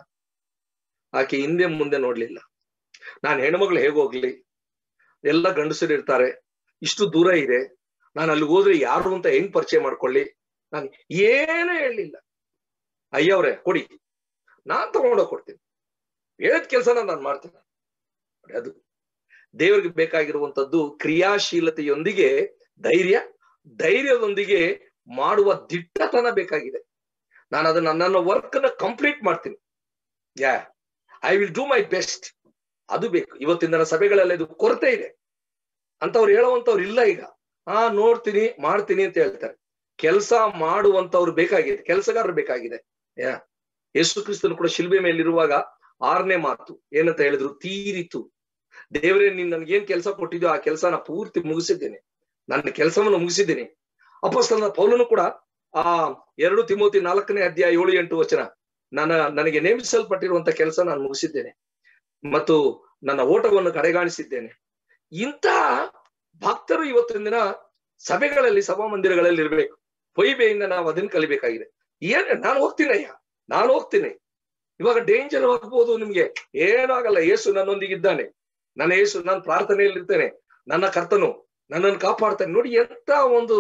ಆಕೆ ಹಿಂದೆ ಮುಂದೆ ನೋಡ್ಲಿಲ್ಲ ನಾನು ಹೆಣ್ಮಗಳು ಹೇಗೋಗ್ಲಿ ಎಲ್ಲ ಗಂಡಸರು ಇರ್ತಾರೆ ಇಷ್ಟು ದೂರ ಇದೆ ನಾನು ಅಲ್ಲಿ ಹೋದ್ರೆ ಯಾರು ಅಂತ ಹೆಂಗ್ ಪರಿಚಯ ಮಾಡ್ಕೊಳ್ಳಿ ನಾನು ಏನೂ ಹೇಳಲಿಲ್ಲ ಅಯ್ಯವ್ರೆ ಕೊಡಿ ನಾನ್ ತಗೊಂಡೋಗ್ ಕೊಡ್ತೀನಿ ಹೇಳಿದ ಕೆಲಸನ ನಾನು ಮಾಡ್ತೇನೆ ಅದು ದೇವರಿಗೆ ಬೇಕಾಗಿರುವಂತದ್ದು ಕ್ರಿಯಾಶೀಲತೆಯೊಂದಿಗೆ ಧೈರ್ಯ ಧೈರ್ಯದೊಂದಿಗೆ ಮಾಡುವ ದಿಟ್ಟತನ ಬೇಕಾಗಿದೆ ನಾನು ಅದನ್ನ ನನ್ನ ವರ್ಕ್ ನ ಕಂಪ್ಲೀಟ್ ಮಾಡ್ತೀನಿ yeah I will do my best ಅದು ಬೇಕು ಇವತ್ತಿನ ನನ್ನ ಸಭೆಗಳಲ್ಲಿ ಇದು ಕೊರತೆ ಇದೆ ಅಂತವ್ರು ಹೇಳುವಂತವ್ರು ಇಲ್ಲ ಈಗ ಹಾ ನೋಡ್ತೀನಿ ಮಾಡ್ತೀನಿ ಅಂತ ಹೇಳ್ತಾರೆ ಕೆಲಸ ಮಾಡುವಂತವ್ರು ಬೇಕಾಗಿದೆ ಕೆಲಸಗಾರರು ಬೇಕಾಗಿದೆ ಯಾ ಯೇಸು ಕ್ರಿಸ್ತನು ಕೂಡ ಶಿಲ್ಬೆ ಮೇಲಿರುವಾಗ ಆರನೇ ಮಾತು ಏನಂತ ಹೇಳಿದ್ರು ತೀರಿತು ದೇವರೇ ನೀನ್ ನನ್ಗೇನ್ ಕೆಲಸ ಕೊಟ್ಟಿದ್ಯೋ ಆ ಕೆಲಸನ ಪೂರ್ತಿ ಮುಗಿಸಿದ್ದೇನೆ ನನ್ನ ಕೆಲಸವನ್ನು ಮುಗಿಸಿದ್ದೇನೆ ಅಪಸ್ತನ ಪೌಲನು ಕೂಡ ಆ ಎರಡು ತಿಮೋತಿ ನಾಲ್ಕನೇ ಅಧ್ಯಾಯ ಏಳು ಎಂಟು ವಚನ ನನ್ನ ನನಗೆ ನೇಮಿಸಲ್ಪಟ್ಟಿರುವಂತ ಕೆಲಸ ನಾನು ಮುಗಿಸಿದ್ದೇನೆ ಮತ್ತು ನನ್ನ ಓಟವನ್ನು ಕಡೆಗಾಣಿಸಿದ್ದೇನೆ ಇಂಥ ಭಕ್ತರು ಇವತ್ತಿನ ದಿನ ಸಭೆಗಳಲ್ಲಿ ಸಭಾ ಮಂದಿರಗಳಲ್ಲಿ ಇರ್ಬೇಕು ಹೊಯ್ಬೆಯಿಂದ ನಾವು ಅದನ್ನ ಕಲಿಬೇಕಾಗಿದೆ ಏನ್ ನಾನು ಹೋಗ್ತೀನಿ ಅಯ್ಯ ನಾನು ಹೋಗ್ತೀನಿ ಇವಾಗ ಡೇಂಜರ್ ಆಗ್ಬೋದು ನಿಮ್ಗೆ ಏನಾಗಲ್ಲ ಯೇಸು ನನ್ನೊಂದಿಗಿದ್ದಾನೆ ನನ್ನ ಯೇಸು ನಾನು ಪ್ರಾರ್ಥನೆಯಲ್ಲಿ ಇರ್ತೇನೆ ನನ್ನ ಕರ್ತನು ನನ್ನನ್ನು ಕಾಪಾಡ್ತಾನೆ ನೋಡಿ ಎಂತ ಒಂದು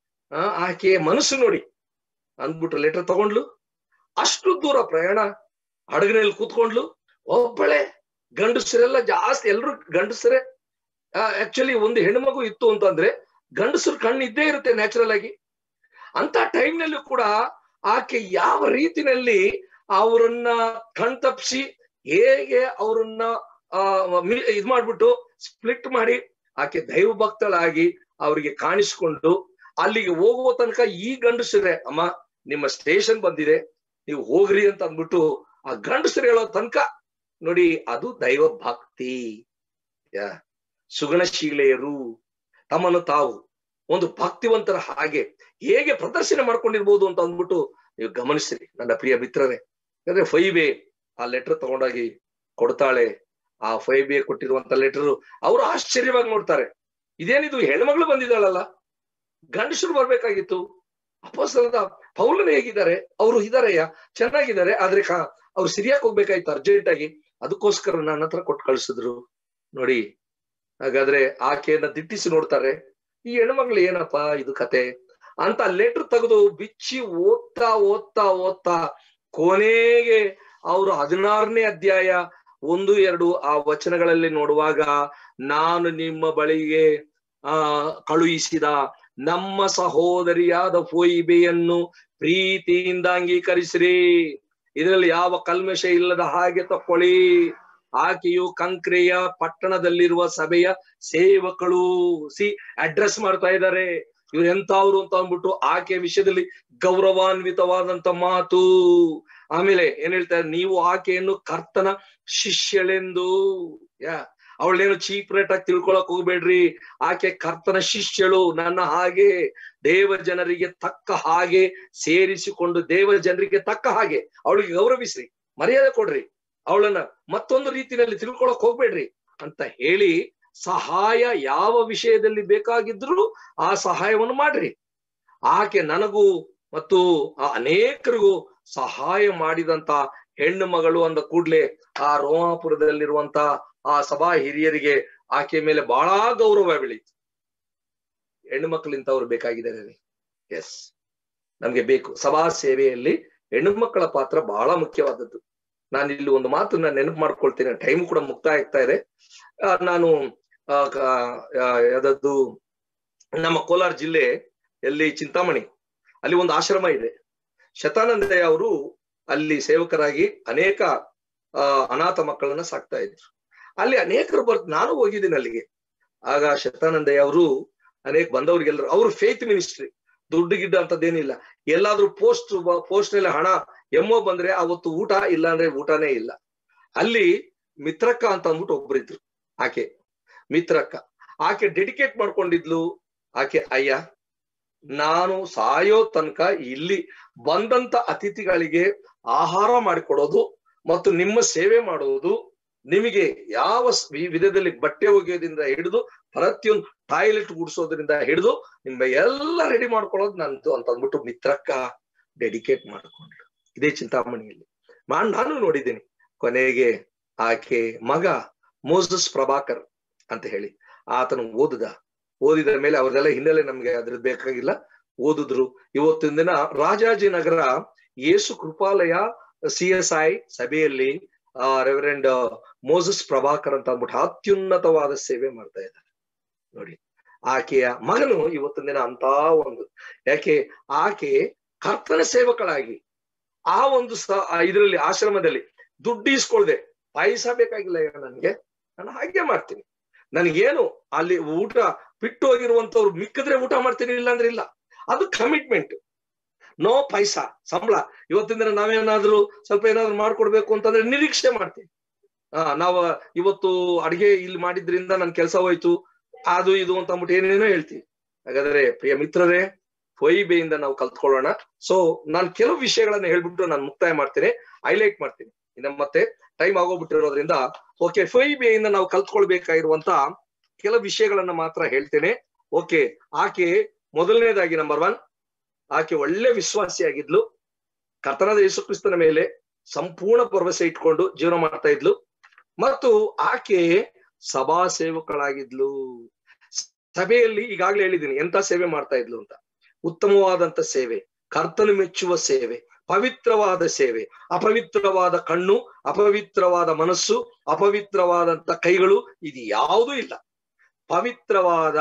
ಆಕೆ ಮನಸ್ಸು ನೋಡಿ ಅಂದ್ಬಿಟ್ಟು ಲೆಟರ್ ತಗೊಂಡ್ಲು ಅಷ್ಟು ದೂರ ಪ್ರಯಾಣ ಹಡಗಿನಲ್ಲಿ ಕೂತ್ಕೊಂಡ್ಲು ಒಬ್ಬಳೆ ಗಂಡಸರೆಲ್ಲ ಜಾಸ್ತಿ ಎಲ್ರು ಗಂಡಸರೇ ಆಕ್ಚುಲಿ ಒಂದು ಹೆಣ್ಮಗು ಇತ್ತು ಅಂತಂದ್ರೆ ಗಂಡಸರು ಕಣ್ಣು ಇದ್ದೇ ಇರುತ್ತೆ ನ್ಯಾಚುರಲ್ ಆಗಿ ಅಂತ ಟೈಮ್ನಲ್ಲೂ ಕೂಡ ಆಕೆ ಯಾವ ರೀತಿನಲ್ಲಿ ಅವರನ್ನ ಕಣ್ತಪ್ಸಿ ಹೇಗೆ ಅವರನ್ನ ಇದ್ ಮಾಡ್ಬಿಟ್ಟು ಸ್ಪ್ಲಿಟ್ ಮಾಡಿ ಆಕೆ ದೈವ ಭಕ್ತಳಾಗಿ ಅವರಿಗೆ ಕಾಣಿಸಿಕೊಂಡು ಅಲ್ಲಿಗೆ ಹೋಗುವ ತನಕ ಈ ಗಂಡಸರೇ ಅಮ್ಮ ನಿಮ್ಮ ಸ್ಟೇಷನ್ ಬಂದಿದೆ ನೀವು ಹೋಗ್ರಿ ಅಂತ ಅಂದ್ಬಿಟ್ಟು ಆ ಗಂಡಸರು ಹೇಳೋ ತನಕ ನೋಡಿ ಅದು ದೈವ ಭಕ್ತಿ ಯಾ ಸುಗಣಶೀಲೆಯರು ತಮ್ಮನ್ನು ತಾವು ಒಂದು ಭಕ್ತಿವಂತರ ಹಾಗೆ ಹೇಗೆ ಪ್ರದರ್ಶನ ಮಾಡ್ಕೊಂಡಿರ್ಬೋದು ಅಂತ ಅಂದ್ಬಿಟ್ಟು ನೀವು ಗಮನಿಸ್ರಿ ನನ್ನ ಪ್ರಿಯ ಮಿತ್ರರೇ ಯಾಕಂದ್ರೆ ಫೈಬೆ ಆ ಲೆಟರ್ ತಗೊಂಡಾಗಿ ಕೊಡ್ತಾಳೆ ಆ ಫೈಬೆ ಕೊಟ್ಟಿರುವಂತ ಲೆಟರ್ ಅವರು ಆಶ್ಚರ್ಯವಾಗಿ ನೋಡ್ತಾರೆ ಇದೇನಿದು ಹೆಣ್ಮಗಳು ಬಂದಿದ್ದಾಳಲ್ಲ ಗಂಡಸರು ಬರ್ಬೇಕಾಗಿತ್ತು ಅಪೋಸ್ತಲದ ಪೌಲನ ಹೇಗಿದ್ದಾರೆ ಅವರು ಇದಾರೆಯ ಚೆನ್ನಾಗಿದ್ದಾರೆ ಆದ್ರೆ ಕಾ ಅವ್ರು ಸಿರಿಯಾಕ್ ಹೋಗ್ಬೇಕಾಯ್ತು ಅರ್ಜೆಂಟ್ ಆಗಿ ಅದಕ್ಕೋಸ್ಕರ ನನ್ನ ಹತ್ರ ಕೊಟ್ಟು ಕಳ್ಸಿದ್ರು ನೋಡಿ ಹಾಗಾದ್ರೆ ಆಕೆಯನ್ನ ದಿಟ್ಟಿಸಿ ನೋಡ್ತಾರೆ ಈ ಹೆಣ್ಮಗಳು ಏನಪ್ಪಾ ಇದು ಕತೆ ಅಂತ ಲೆಟರ್ ತೆಗೆದು ಬಿಚ್ಚಿ ಓದ್ತಾ ಓದ್ತಾ ಓದ್ತಾ ಕೊನೆಗೆ ಅವರು ಹದಿನಾರನೇ ಅಧ್ಯಾಯ ಒಂದು ಎರಡು ಆ ವಚನಗಳಲ್ಲಿ ನೋಡುವಾಗ ನಾನು ನಿಮ್ಮ ಬಳಿಗೆ ಆ ಕಳುಹಿಸಿದ ನಮ್ಮ ಸಹೋದರಿಯಾದ ಫೋಯಿಬೆಯನ್ನು ಪ್ರೀತಿಯಿಂದ ಅಂಗೀಕರಿಸಿರಿ ಇದರಲ್ಲಿ ಯಾವ ಕಲ್ಮಶ ಇಲ್ಲದ ಹಾಗೆ ತಕೊಳ್ಳಿ ಆಕೆಯು ಕಂಕ್ರೆಯ ಪಟ್ಟಣದಲ್ಲಿರುವ ಸಭೆಯ ಸೇವಕಳು ಸಿ ಅಡ್ರೆಸ್ ಮಾಡ್ತಾ ಇದ್ದಾರೆ ಇವ್ರು ಎಂತವ್ರು ಅಂತ ಅಂದ್ಬಿಟ್ಟು ಆಕೆ ವಿಷಯದಲ್ಲಿ ಗೌರವಾನ್ವಿತವಾದಂತ ಮಾತು ಆಮೇಲೆ ಏನ್ ಹೇಳ್ತಾರೆ ನೀವು ಆಕೆಯನ್ನು ಕರ್ತನ ಶಿಷ್ಯಳೆಂದು ಯಾ ಅವಳೇನು ಚೀಪ್ ರೇಟ್ ಆಗಿ ತಿಳ್ಕೊಳಕ್ ಹೋಗ್ಬೇಡ್ರಿ ಆಕೆ ಕರ್ತನ ಶಿಷ್ಯಳು ನನ್ನ ಹಾಗೆ ದೇವ ಜನರಿಗೆ ತಕ್ಕ ಹಾಗೆ ಸೇರಿಸಿಕೊಂಡು ದೇವ ಜನರಿಗೆ ತಕ್ಕ ಹಾಗೆ ಅವಳಿಗೆ ಗೌರವಿಸ್ರಿ ಮರ್ಯಾದೆ ಕೊಡ್ರಿ ಅವಳನ್ನ ಮತ್ತೊಂದು ರೀತಿಯಲ್ಲಿ ತಿಳ್ಕೊಳಕ್ ಹೋಗ್ಬೇಡ್ರಿ ಅಂತ ಹೇಳಿ ಸಹಾಯ ಯಾವ ವಿಷಯದಲ್ಲಿ ಬೇಕಾಗಿದ್ರು ಆ ಸಹಾಯವನ್ನು ಮಾಡ್ರಿ ಆಕೆ ನನಗೂ ಮತ್ತು ಆ ಅನೇಕರಿಗೂ ಸಹಾಯ ಮಾಡಿದಂತ ಹೆಣ್ಣು ಮಗಳು ಅಂದ ಕೂಡ್ಲೆ ಆ ರೋಮಾಪುರದಲ್ಲಿರುವಂತ ಆ ಸಭಾ ಹಿರಿಯರಿಗೆ ಆಕೆ ಮೇಲೆ ಬಹಳ ಗೌರವ ಬೆಳೀತು ಹೆಣ್ಣು ಮಕ್ಕಳು ಇಂಥವ್ರು ಬೇಕಾಗಿದ್ದಾರೆ ಎಸ್ ನಮ್ಗೆ ಬೇಕು ಸಭಾ ಸೇವೆಯಲ್ಲಿ ಹೆಣ್ಣು ಮಕ್ಕಳ ಪಾತ್ರ ಬಹಳ ಮುಖ್ಯವಾದದ್ದು ನಾನು ಇಲ್ಲಿ ಒಂದು ಮಾತನ್ನ ನೆನಪು ಮಾಡ್ಕೊಳ್ತೇನೆ ಟೈಮ್ ಕೂಡ ಮುಕ್ತಾಯ ಆಗ್ತಾ ಇದೆ ನಾನು ಯಾವ್ದದ್ದು ನಮ್ಮ ಕೋಲಾರ ಜಿಲ್ಲೆ ಎಲ್ಲಿ ಚಿಂತಾಮಣಿ ಅಲ್ಲಿ ಒಂದು ಆಶ್ರಮ ಇದೆ ಶತಾನಂದಯ್ಯ ಅವರು ಅಲ್ಲಿ ಸೇವಕರಾಗಿ ಅನೇಕ ಅನಾಥ ಮಕ್ಕಳನ್ನ ಸಾಕ್ತಾ ಇದ್ರು ಅಲ್ಲಿ ಅನೇಕರು ಬರ್ ನಾನು ಹೋಗಿದ್ದೀನಿ ಅಲ್ಲಿಗೆ ಆಗ ಶತಾನಂದಯ್ಯ ಅವರು ಅನೇಕ ಬಂದವ್ರಿಗೆಲ್ಲರೂ ಅವ್ರು ಫೇತ್ ಮಿನಿಸ್ಟ್ರಿ ದುಡ್ಡು ಗಿಡ್ಡ ಅಂತದ್ದೇನಿಲ್ಲ ಎಲ್ಲಾದ್ರೂ ಪೋಸ್ಟ್ ಪೋಸ್ಟ್ ನಲ್ಲಿ ಹಣ ಎಮ್ಮೋ ಬಂದ್ರೆ ಅವತ್ತು ಊಟ ಇಲ್ಲ ಅಂದ್ರೆ ಊಟನೇ ಇಲ್ಲ ಅಲ್ಲಿ ಮಿತ್ರಕ್ಕ ಅಂತ ಅಂದ್ಬಿಟ್ಟು ಒಬ್ರಿದ್ರು ಆಕೆ ಮಿತ್ರಕ್ಕ ಆಕೆ ಡೆಡಿಕೇಟ್ ಮಾಡ್ಕೊಂಡಿದ್ಲು ಆಕೆ ಅಯ್ಯ ನಾನು ಸಾಯೋ ತನಕ ಇಲ್ಲಿ ಬಂದಂತ ಅತಿಥಿಗಳಿಗೆ ಆಹಾರ ಮಾಡಿಕೊಡೋದು ಮತ್ತು ನಿಮ್ಮ ಸೇವೆ ಮಾಡುವುದು ನಿಮಗೆ ಯಾವ ವಿಧದಲ್ಲಿ ಬಟ್ಟೆ ಒಗೆಯೋದ್ರಿಂದ ಹಿಡಿದು ಪ್ರತಿಯೊಂದು ಟಾಯ್ಲೆಟ್ ಗುಡಿಸೋದ್ರಿಂದ ಹಿಡಿದು ನಿಮ್ಮ ಎಲ್ಲ ರೆಡಿ ಮಾಡ್ಕೊಳ್ಳೋದು ನಂದು ಅಂತ ಅಂದ್ಬಿಟ್ಟು ಮಿತ್ರಕ್ಕ ಡೆಡಿಕೇಟ್ ಮಾಡ್ಕೊಂಡ್ಲು ಇದೇ ಚಿಂತಾಮಣಿಯಲ್ಲಿ ನಾನು ನೋಡಿದ್ದೀನಿ ಕೊನೆಗೆ ಆಕೆ ಮಗ ಮೋಸಸ್ ಪ್ರಭಾಕರ್ ಅಂತ ಹೇಳಿ ಆತನು ಓದಿದ ಓದಿದ ಮೇಲೆ ಅವ್ರದೆಲ್ಲ ಹಿನ್ನೆಲೆ ನಮ್ಗೆ ಅದ್ರದ್ದು ಬೇಕಾಗಿಲ್ಲ ಓದಿದ್ರು ಇವತ್ತಿನ ದಿನ Rajajinagar Yesu Krupalaya C S I ಸಭೆಯಲ್ಲಿ ಆ ರೆವರೆಂಡ್ ಮೋಸಸ್ ಪ್ರಭಾಕರ್ ಅಂತ ಅಂದ್ಬಿಟ್ಟು ಅತ್ಯುನ್ನತವಾದ ಸೇವೆ ಮಾಡ್ತಾ ಇದ್ದಾರೆ ನೋಡಿ ಆಕೆಯ ಮಗನು ಇವತ್ತಿನ ದಿನ ಅಂತ ಒಂದು ಯಾಕೆ ಆಕೆ ಕರ್ತನ ಸೇವಕಳಾಗಿ ಆ ಒಂದು ಸ ಇದರಲ್ಲಿ ಆಶ್ರಮದಲ್ಲಿ ದುಡ್ಡು ಇಸ್ಕೊಳ್ದೆ ಪಾಯಸ ಬೇಕಾಗಿಲ್ಲ ನನ್ಗೆ ನಾನು ಹಾಗೆ ಮಾಡ್ತೀನಿ ನನಗೇನು ಅಲ್ಲಿ ಊಟ ಬಿಟ್ಟು ಹೋಗಿರುವಂತವ್ರು ಮಿಕ್ಕಿದ್ರೆ ಊಟ ಮಾಡ್ತೀನಿ ಇಲ್ಲ ಅಂದ್ರೆ ಇಲ್ಲ ಅದು ಕಮಿಟ್ಮೆಂಟ್ ನೋ ಪೈಸಾ ಸಂಬಳ ಇವತ್ತಿನ ದಿನ ನಾವೇನಾದ್ರೂ ಸ್ವಲ್ಪ ಏನಾದ್ರು ಮಾಡ್ಕೊಡ್ಬೇಕು ಅಂತಂದ್ರೆ ನಿರೀಕ್ಷೆ ಮಾಡ್ತೀವಿ ಆ ನಾವು ಇವತ್ತು ಅಡಿಗೆ ಇಲ್ಲಿ ಮಾಡಿದ್ರಿಂದ ನನ್ ಕೆಲಸ ಹೋಯ್ತು ಅದು ಇದು ಅಂತ ಅಂದ್ಬಿಟ್ಟು ಏನೇನೋ ಹೇಳ್ತೀವಿ ಹಾಗಾದ್ರೆ ಪ್ರಿಯ ಮಿತ್ರರೇ ಫೊಯ್ಬೆಯಿಂದ ನಾವು ಕಲ್ತ್ಕೊಳ್ಳೋಣ ಸೊ ನಾನು ಕೆಲವು ವಿಷಯಗಳನ್ನ ಹೇಳ್ಬಿಟ್ಟು ನಾನು ಮುಕ್ತಾಯ ಮಾಡ್ತೇನೆ ಹೈಲೈಟ್ ಮಾಡ್ತೀನಿ ಇನ್ನ ಮತ್ತೆ ಟೈಮ್ ಆಗೋಗ್ಬಿಟ್ಟಿರೋದ್ರಿಂದ ಓಕೆ ಫೊಯ್ಬೆಯಿಂದ ನಾವು ಕಲ್ತ್ಕೊಳ್ಬೇಕಾಗಿರುವಂತ ಕೆಲವು ವಿಷಯಗಳನ್ನ ಮಾತ್ರ ಹೇಳ್ತೇನೆ ಓಕೆ ಆಕೆ ಮೊದಲನೇದಾಗಿ ನಂಬರ್ ಒನ್ ಆಕೆ ಒಳ್ಳೆ ವಿಶ್ವಾಸಿಯಾಗಿದ್ಲು ಕರ್ತನಾದ ಯೇಸು ಕ್ರಿಸ್ತನ ಮೇಲೆ ಸಂಪೂರ್ಣ ಭರವಸೆ ಇಟ್ಕೊಂಡು ಜೀವನ ಮಾಡ್ತಾ ಇದ್ಲು ಮತ್ತು ಆಕೆ ಸಭಾ ಸೇವಕಳಾಗಿದ್ಲು ಸಭೆಯಲ್ಲಿ ಈಗಾಗ್ಲೇ ಹೇಳಿದ್ದೀನಿ ಎಂತ ಸೇವೆ ಮಾಡ್ತಾ ಇದ್ಲು ಅಂತ ಉತ್ತಮವಾದಂತ ಸೇವೆ ಕರ್ತನು ಮೆಚ್ಚುವ ಸೇವೆ ಪವಿತ್ರವಾದ ಸೇವೆ ಅಪವಿತ್ರವಾದ ಕಣ್ಣು ಅಪವಿತ್ರವಾದ ಮನಸ್ಸು ಅಪವಿತ್ರವಾದಂತ ಕೈಗಳು ಇದು ಯಾವುದೂ ಇಲ್ಲ ಪವಿತ್ರವಾದ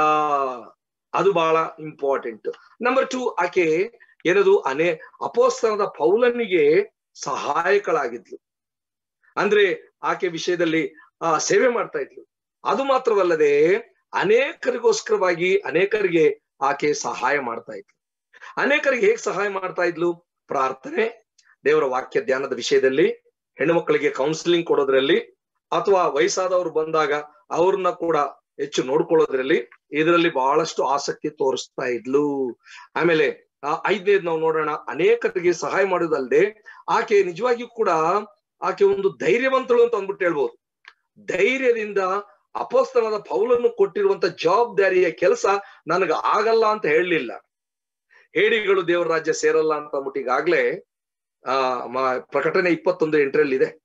ಅದು ಬಹಳ ಇಂಪಾರ್ಟೆಂಟ್ ನಂಬರ್ ಟು ಆಕೆ ಏನದು ಅನೇ ಅಪೋಸ್ತನದ ಪೌಲನಿಗೆ ಸಹಾಯಕಳಾಗಿದ್ಲು ಅಂದ್ರೆ ಆಕೆ ವಿಷಯದಲ್ಲಿ ಆ ಸೇವೆ ಮಾಡ್ತಾ ಇದ್ಲು ಅದು ಮಾತ್ರವಲ್ಲದೆ ಅನೇಕರಿಗೋಸ್ಕರವಾಗಿ ಅನೇಕರಿಗೆ ಆಕೆ ಸಹಾಯ ಮಾಡ್ತಾ ಇದ್ಲು ಅನೇಕರಿಗೆ ಹೇಗ್ ಸಹಾಯ ಮಾಡ್ತಾ ಇದ್ಲು ಪ್ರಾರ್ಥನೆ ದೇವರ ವಾಕ್ಯ ಧ್ಯಾನದ ವಿಷಯದಲ್ಲಿ ಹೆಣ್ಣು ಮಕ್ಕಳಿಗೆ ಕೌನ್ಸಿಲಿಂಗ್ ಕೊಡೋದ್ರಲ್ಲಿ ಅಥವಾ ವಯಸ್ಸಾದವರು ಬಂದಾಗ ಅವ್ರನ್ನ ಕೂಡ ಹೆಚ್ಚು ನೋಡ್ಕೊಳ್ಳೋದ್ರಲ್ಲಿ ಇದರಲ್ಲಿ ಬಹಳಷ್ಟು ಆಸಕ್ತಿ ತೋರಿಸ್ತಾ ಇದ್ಲು ಆಮೇಲೆ ಐದನೇದ್ ನಾವು ನೋಡೋಣ ಅನೇಕರಿಗೆ ಸಹಾಯ ಮಾಡೋದಲ್ಲದೆ ಆಕೆ ನಿಜವಾಗಿಯೂ ಕೂಡ ಆಕೆ ಒಂದು ಧೈರ್ಯವಂತಳು ಅಂತ ಅಂದ್ಬಿಟ್ಟು ಹೇಳ್ಬೋದು ಧೈರ್ಯದಿಂದ ಅಪಸ್ತನದ ಪೌಲನ್ನು ಕೊಟ್ಟಿರುವಂತ ಜವಾಬ್ದಾರಿಯ ಕೆಲಸ ನನಗ ಆಗಲ್ಲ ಅಂತ ಹೇಳಲಿಲ್ಲ ಹೇಡಿಗಳು ದೇವರ ರಾಜ್ಯ ಸೇರಲ್ಲ ಅಂತ ಅಂದ್ಬಿಟ್ಟು ಈಗಾಗ್ಲೇ ಆ ಪ್ರಕಟಣೆ ಇಪ್ಪತ್ತೊಂದು ಎಂಟರಲ್ಲಿ ಇದೆ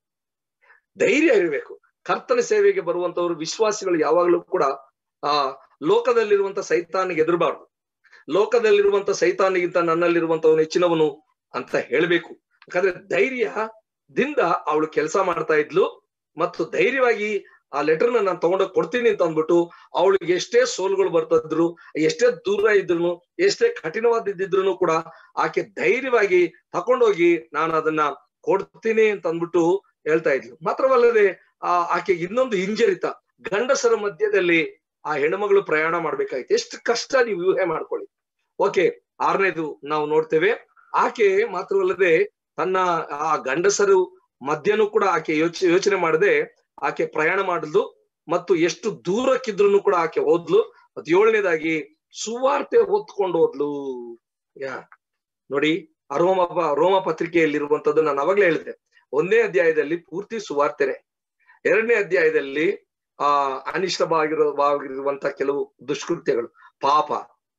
ಧೈರ್ಯ ಇರಬೇಕು ಕರ್ತನ ಸೇವೆಗೆ ಬರುವಂತವರು ವಿಶ್ವಾಸಿಗಳು ಯಾವಾಗಲೂ ಕೂಡ ಆ ಲೋಕದಲ್ಲಿರುವಂತ ಸೈತಾನಿಗೆ ಎದುರಬಾರ್ದು ಲೋಕದಲ್ಲಿರುವಂತ ಸೈತಾನಿಗಿಂತ ನನ್ನಲ್ಲಿರುವಂತವನು ಹೆಚ್ಚಿನವನು ಅಂತ ಹೇಳ್ಬೇಕು ಯಾಕಂದ್ರೆ ಧೈರ್ಯದಿಂದ ಅವಳು ಕೆಲಸ ಮಾಡ್ತಾ ಇದ್ಲು ಮತ್ತು ಧೈರ್ಯವಾಗಿ ಆ ಲೆಟರ್ನ ನಾನು ತಗೊಂಡೋಗಿ ಕೊಡ್ತೀನಿ ಅಂತ ಅಂದ್ಬಿಟ್ಟು ಅವಳಿಗೆ ಎಷ್ಟೇ ಸೋಲುಗಳು ಬರ್ತಿದ್ರು ಎಷ್ಟೇ ದೂರ ಇದ್ರು ಎಷ್ಟೇ ಕಠಿಣವಾದಿದ್ರು ಕೂಡ ಆಕೆ ಧೈರ್ಯವಾಗಿ ತಕೊಂಡೋಗಿ ನಾನು ಅದನ್ನ ಕೊಡ್ತೀನಿ ಅಂತ ಅಂದ್ಬಿಟ್ಟು ಹೇಳ್ತಾ ಇದ್ಲು ಮಾತ್ರವಲ್ಲದೆ ಆ ಆಕೆಗೆ ಇನ್ನೊಂದು ಹಿಂಜರಿತ ಗಂಡಸರ ಮಧ್ಯದಲ್ಲಿ ಆ ಹೆಣ್ಮಗಳು ಪ್ರಯಾಣ ಮಾಡ್ಬೇಕಾಯ್ತು ಎಷ್ಟು ಕಷ್ಟ ನೀವು ಊಹೆ ಮಾಡ್ಕೊಳ್ಳಿ ಓಕೆ ಆರನೇದು ನಾವು ನೋಡ್ತೇವೆ ಆಕೆ ಮಾತ್ರವಲ್ಲದೆ ತನ್ನ ಆ ಗಂಡಸರು ಮಧ್ಯನೂ ಕೂಡ ಆಕೆ ಯೋಚ ಯೋಚನೆ ಮಾಡದೆ ಆಕೆ ಪ್ರಯಾಣ ಮಾಡಿದ್ಲು ಮತ್ತು ಎಷ್ಟು ದೂರಕ್ಕಿದ್ರು ಕೂಡ ಆಕೆ ಹೋದ್ಲು ಮತ್ ಏಳನೇದಾಗಿ ಸುವಾರ್ತೆ ಹೊತ್ಕೊಂಡು ಹೋದ್ಲು ಯಾ ನೋಡಿ ರೋಮ ರೋಮ ಪತ್ರಿಕೆಯಲ್ಲಿರುವಂತದ್ದು ನಾನು ಅವಾಗ್ಲೇ ಹೇಳಿದೆ ಒಂದೇ ಅಧ್ಯಾಯದಲ್ಲಿ ಪೂರ್ತಿ ಸುವಾರ್ತೆನೆ ಎರಡನೇ ಅಧ್ಯಾಯದಲ್ಲಿ ಆ ಅನಿಷ್ಟವಾಗಿರುವಂತ ಕೆಲವು ದುಷ್ಕೃತ್ಯಗಳು ಪಾಪ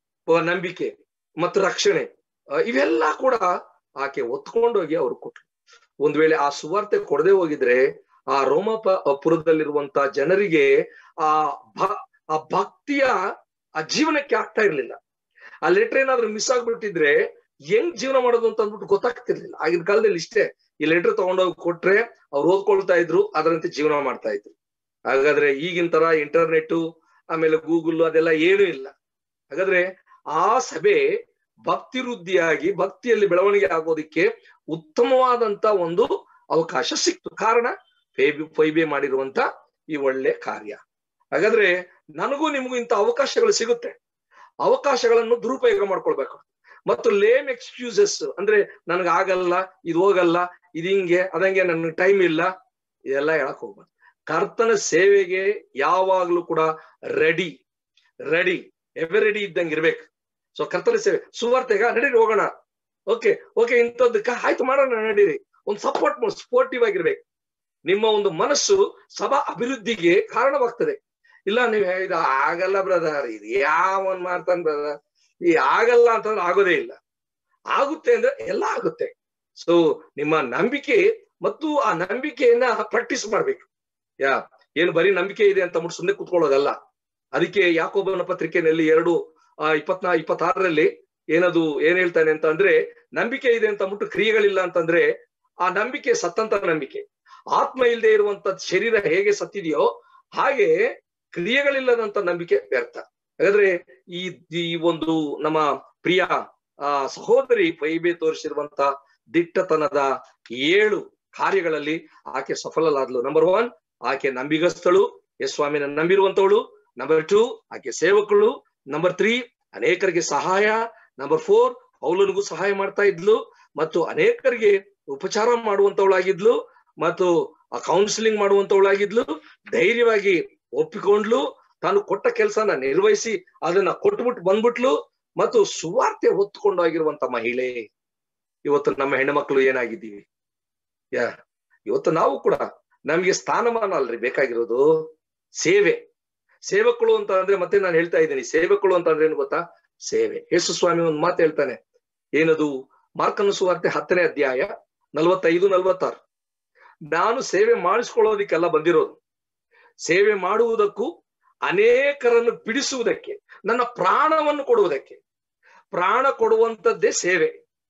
ನಂಬಿಕೆ ಮತ್ತು ರಕ್ಷಣೆ ಇವೆಲ್ಲ ಕೂಡ ಆಕೆ ಒತ್ಕೊಂಡೋಗಿ ಅವ್ರು ಕೊಟ್ರು ಒಂದ್ ವೇಳೆ ಆ ಸುವಾರ್ತೆ ಕೊಡದೆ ಹೋಗಿದ್ರೆ ಆ ರೋಮಪ ಪುರದಲ್ಲಿರುವಂತ ಜನರಿಗೆ ಆ ಭ ಆ ಭಕ್ತಿಯ ಆ ಜೀವನಕ್ಕೆ ಆಗ್ತಾ ಇರ್ಲಿಲ್ಲ ಆ ಲೆಟರ್ ಏನಾದ್ರು ಮಿಸ್ ಆಗ್ಬಿಟ್ಟಿದ್ರೆ ಹೆಂಗ್ ಜೀವನ ಮಾಡೋದು ಅಂತ ಅಂದ್ಬಿಟ್ಟು ಗೊತ್ತಾಗ್ತಿರ್ಲಿಲ್ಲ ಆಗಿನ ಕಾಲದಲ್ಲಿ ಇಷ್ಟೇ ಈ ಲೆಟರ್ ತಗೊಂಡೋಗಿ ಕೊಟ್ರೆ ಅವ್ರು ಓದ್ಕೊಳ್ತಾ ಇದ್ರು ಅದರಂತೆ ಜೀವನ ಮಾಡ್ತಾ ಇದ್ರು ಹಾಗಾದ್ರೆ ಈಗಿನ ತರ ಇಂಟರ್ನೆಟ್ ಆಮೇಲೆ ಗೂಗಲ್ ಅದೆಲ್ಲ ಏನೂ ಇಲ್ಲ ಹಾಗಾದ್ರೆ ಆ ಸಭೆ ಭಕ್ತಿ ವೃದ್ಧಿಯಾಗಿ ಭಕ್ತಿಯಲ್ಲಿ ಬೆಳವಣಿಗೆ ಆಗೋದಿಕ್ಕೆ ಉತ್ತಮವಾದಂತ ಒಂದು ಅವಕಾಶ ಸಿಕ್ತು ಕಾರಣ ಫೈಬಿ ಫೈಬೆ ಮಾಡಿರುವಂತ ಈ ಒಳ್ಳೆ ಕಾರ್ಯ ಹಾಗಾದ್ರೆ ನನಗೂ ನಿಮಗೂ ಇಂಥ ಅವಕಾಶಗಳು ಸಿಗುತ್ತೆ ಅವಕಾಶಗಳನ್ನು ದುರುಪಯೋಗ ಮಾಡ್ಕೊಳ್ಬೇಕು ಮತ್ತು ಲೇಮ್ ಎಕ್ಸ್ಕ್ಯೂಸಸ್ ಅಂದ್ರೆ ನನಗೆ ಆಗಲ್ಲ ಇದು ಹೋಗಲ್ಲ ಇದು ಹಿಂಗೆ ಅದಂಗೆ ನನ್ಗೆ ಟೈಮ್ ಇಲ್ಲ ಇದೆಲ್ಲ ಹೇಳಕ್ ಹೋಗ್ಬಾರ್ದು ಕರ್ತನ ಸೇವೆಗೆ ಯಾವಾಗ್ಲೂ ಕೂಡ ರೆಡಿ ರೆಡಿ ಎವರ್ ರೆಡಿ ಇದ್ದಂಗೆ ಇರ್ಬೇಕು ಸೊ ಕರ್ತನ ಸೇವೆ ಸುವಾರ್ತೆಗ ನಡೀರಿ ಹೋಗೋಣ ಓಕೆ ಓಕೆ ಇಂಥದ್ದಕ್ಕ ಆಯ್ತು ಮಾಡೋಣ ನಡೀರಿ ಒಂದು ಸಪೋರ್ಟ್ ಮಾಡಿ ಸ್ಪೋರ್ಟಿವ್ ಆಗಿರ್ಬೇಕು ನಿಮ್ಮ ಒಂದು ಮನಸ್ಸು ಸಭಾ ಅಭಿವೃದ್ಧಿಗೆ ಕಾರಣವಾಗ್ತದೆ ಇಲ್ಲ ನೀವು ಇದು ಆಗಲ್ಲ ಬ್ರದರ್ ಇದು ಯಾವನ್ ಮಾಡ್ತಾನೆ ಬ್ರದರ್ ಈ ಆಗಲ್ಲ ಅಂತಂದ್ರೆ ಆಗೋದೇ ಇಲ್ಲ ಆಗುತ್ತೆ ಅಂದ್ರೆ ಎಲ್ಲ ಆಗುತ್ತೆ ಸೊ ನಿಮ್ಮ ನಂಬಿಕೆ ಮತ್ತು ಆ ನಂಬಿಕೆಯನ್ನ ಪ್ರಾಕ್ಟೀಸ್ ಮಾಡ್ಬೇಕು ಯಾ ಏನು ಬರೀ ನಂಬಿಕೆ ಇದೆ ಅಂತ ಮುಟ್ಟು ಸುಮ್ಮನೆ ಕುತ್ಕೊಳ್ಳೋದಲ್ಲ ಅದಕ್ಕೆ ಯಾಕೋಬನ ಪತ್ರಿಕೆಯಲ್ಲಿ ಎರಡು ಆ ಇಪ್ಪತ್ನಾ ಇಪ್ಪತ್ತಾರರಲ್ಲಿ ಏನದು ಏನ್ ಹೇಳ್ತಾನೆ ಅಂತ ಅಂದ್ರೆ ನಂಬಿಕೆ ಇದೆ ಅಂತ ಮುಟ್ಟು ಕ್ರಿಯೆಗಳಿಲ್ಲ ಅಂತಂದ್ರೆ ಆ ನಂಬಿಕೆ ಸತ್ತಂತ ನಂಬಿಕೆ ಆತ್ಮ ಇಲ್ಲದೆ ಇರುವಂತ ಶರೀರ ಹೇಗೆ ಸತ್ತಿದೆಯೋ ಹಾಗೆ ಕ್ರಿಯೆಗಳಿಲ್ಲದಂತ ನಂಬಿಕೆ ವ್ಯರ್ಥ ಹಾಗಾದ್ರೆ ಈ ಈ ಒಂದು ನಮ್ಮ ಪ್ರಿಯ ಆ ಸಹೋದರಿ ಪೈಬೆ ತೋರಿಸಿರುವಂತ ದಿಟ್ಟತನದ ಏಳು ಕಾರ್ಯಗಳಲ್ಲಿ ಆಕೆ ಸಫಲಲಾದ್ಲು ನಂಬರ್ ಒನ್ ಆಕೆ ನಂಬಿಗಸ್ತಳು ಎಸ್ ಸ್ವಾಮಿನ ನಂಬಿರುವಂತವಳು ನಂಬರ್ ಟೂ ಆಕೆ ಸೇವಕಳು ನಂಬರ್ ತ್ರೀ ಅನೇಕರಿಗೆ ಸಹಾಯ ನಂಬರ್ ಫೋರ್ ಪೌಲನಿಗೂ ಸಹಾಯ ಮಾಡ್ತಾ ಇದ್ಲು ಮತ್ತು ಅನೇಕರಿಗೆ ಉಪಚಾರ ಮಾಡುವಂತವಳಾಗಿದ್ಲು ಮತ್ತು ಕೌನ್ಸಿಲಿಂಗ್ ಮಾಡುವಂತವಳಾಗಿದ್ಲು ಧೈರ್ಯವಾಗಿ ಒಪ್ಪಿಕೊಂಡ್ಲು ತಾನು ಕೊಟ್ಟ ಕೆಲಸನ ನಿರ್ವಹಿಸಿ ಅದನ್ನ ಕೊಟ್ಬಿಟ್ಟು ಬಂದ್ಬಿಟ್ಲು ಮತ್ತು ಸುವಾರ್ತೆ ಹೊತ್ಕೊಂಡಾಗಿರುವಂತ ಮಹಿಳೆ ಇವತ್ತು ನಮ್ಮ ಹೆಣ್ಮಕ್ಳು ಏನಾಗಿದ್ದೀವಿ ಯಾ ಇವತ್ತು ನಾವು ಕೂಡ ನಮ್ಗೆ ಸ್ಥಾನಮಾನ ಅಲ್ರಿ ಬೇಕಾಗಿರೋದು ಸೇವೆ ಸೇವಕಳು ಅಂತ ಅಂದ್ರೆ ಮತ್ತೆ ನಾನು ಹೇಳ್ತಾ ಇದ್ದೀನಿ ಸೇವಕಳು ಅಂತ ಅಂದ್ರೆ ಏನು ಗೊತ್ತಾ ಸೇವೆ ಯೇಸು ಸ್ವಾಮಿ ಒಂದು ಮಾತು ಹೇಳ್ತಾನೆ ಏನದು ಮಾರ್ಕನ ಸುವಾರ್ತೆ ಹತ್ತನೇ ಅಧ್ಯಾಯ ನಲ್ವತ್ತೈದು ನಲ್ವತ್ತಾರು ನಾನು ಸೇವೆ ಮಾಡಿಸ್ಕೊಳ್ಳೋದಿಕ್ಕೆಲ್ಲ ಬಂದಿರೋದು ಸೇವೆ ಮಾಡುವುದಕ್ಕೂ ಅನೇಕರನ್ನು ಬಿಡಿಸುವುದಕ್ಕೆ ನನ್ನ ಪ್ರಾಣವನ್ನು ಕೊಡುವುದಕ್ಕೆ ಪ್ರಾಣ ಕೊಡುವಂತದ್ದೇ ಸೇವೆ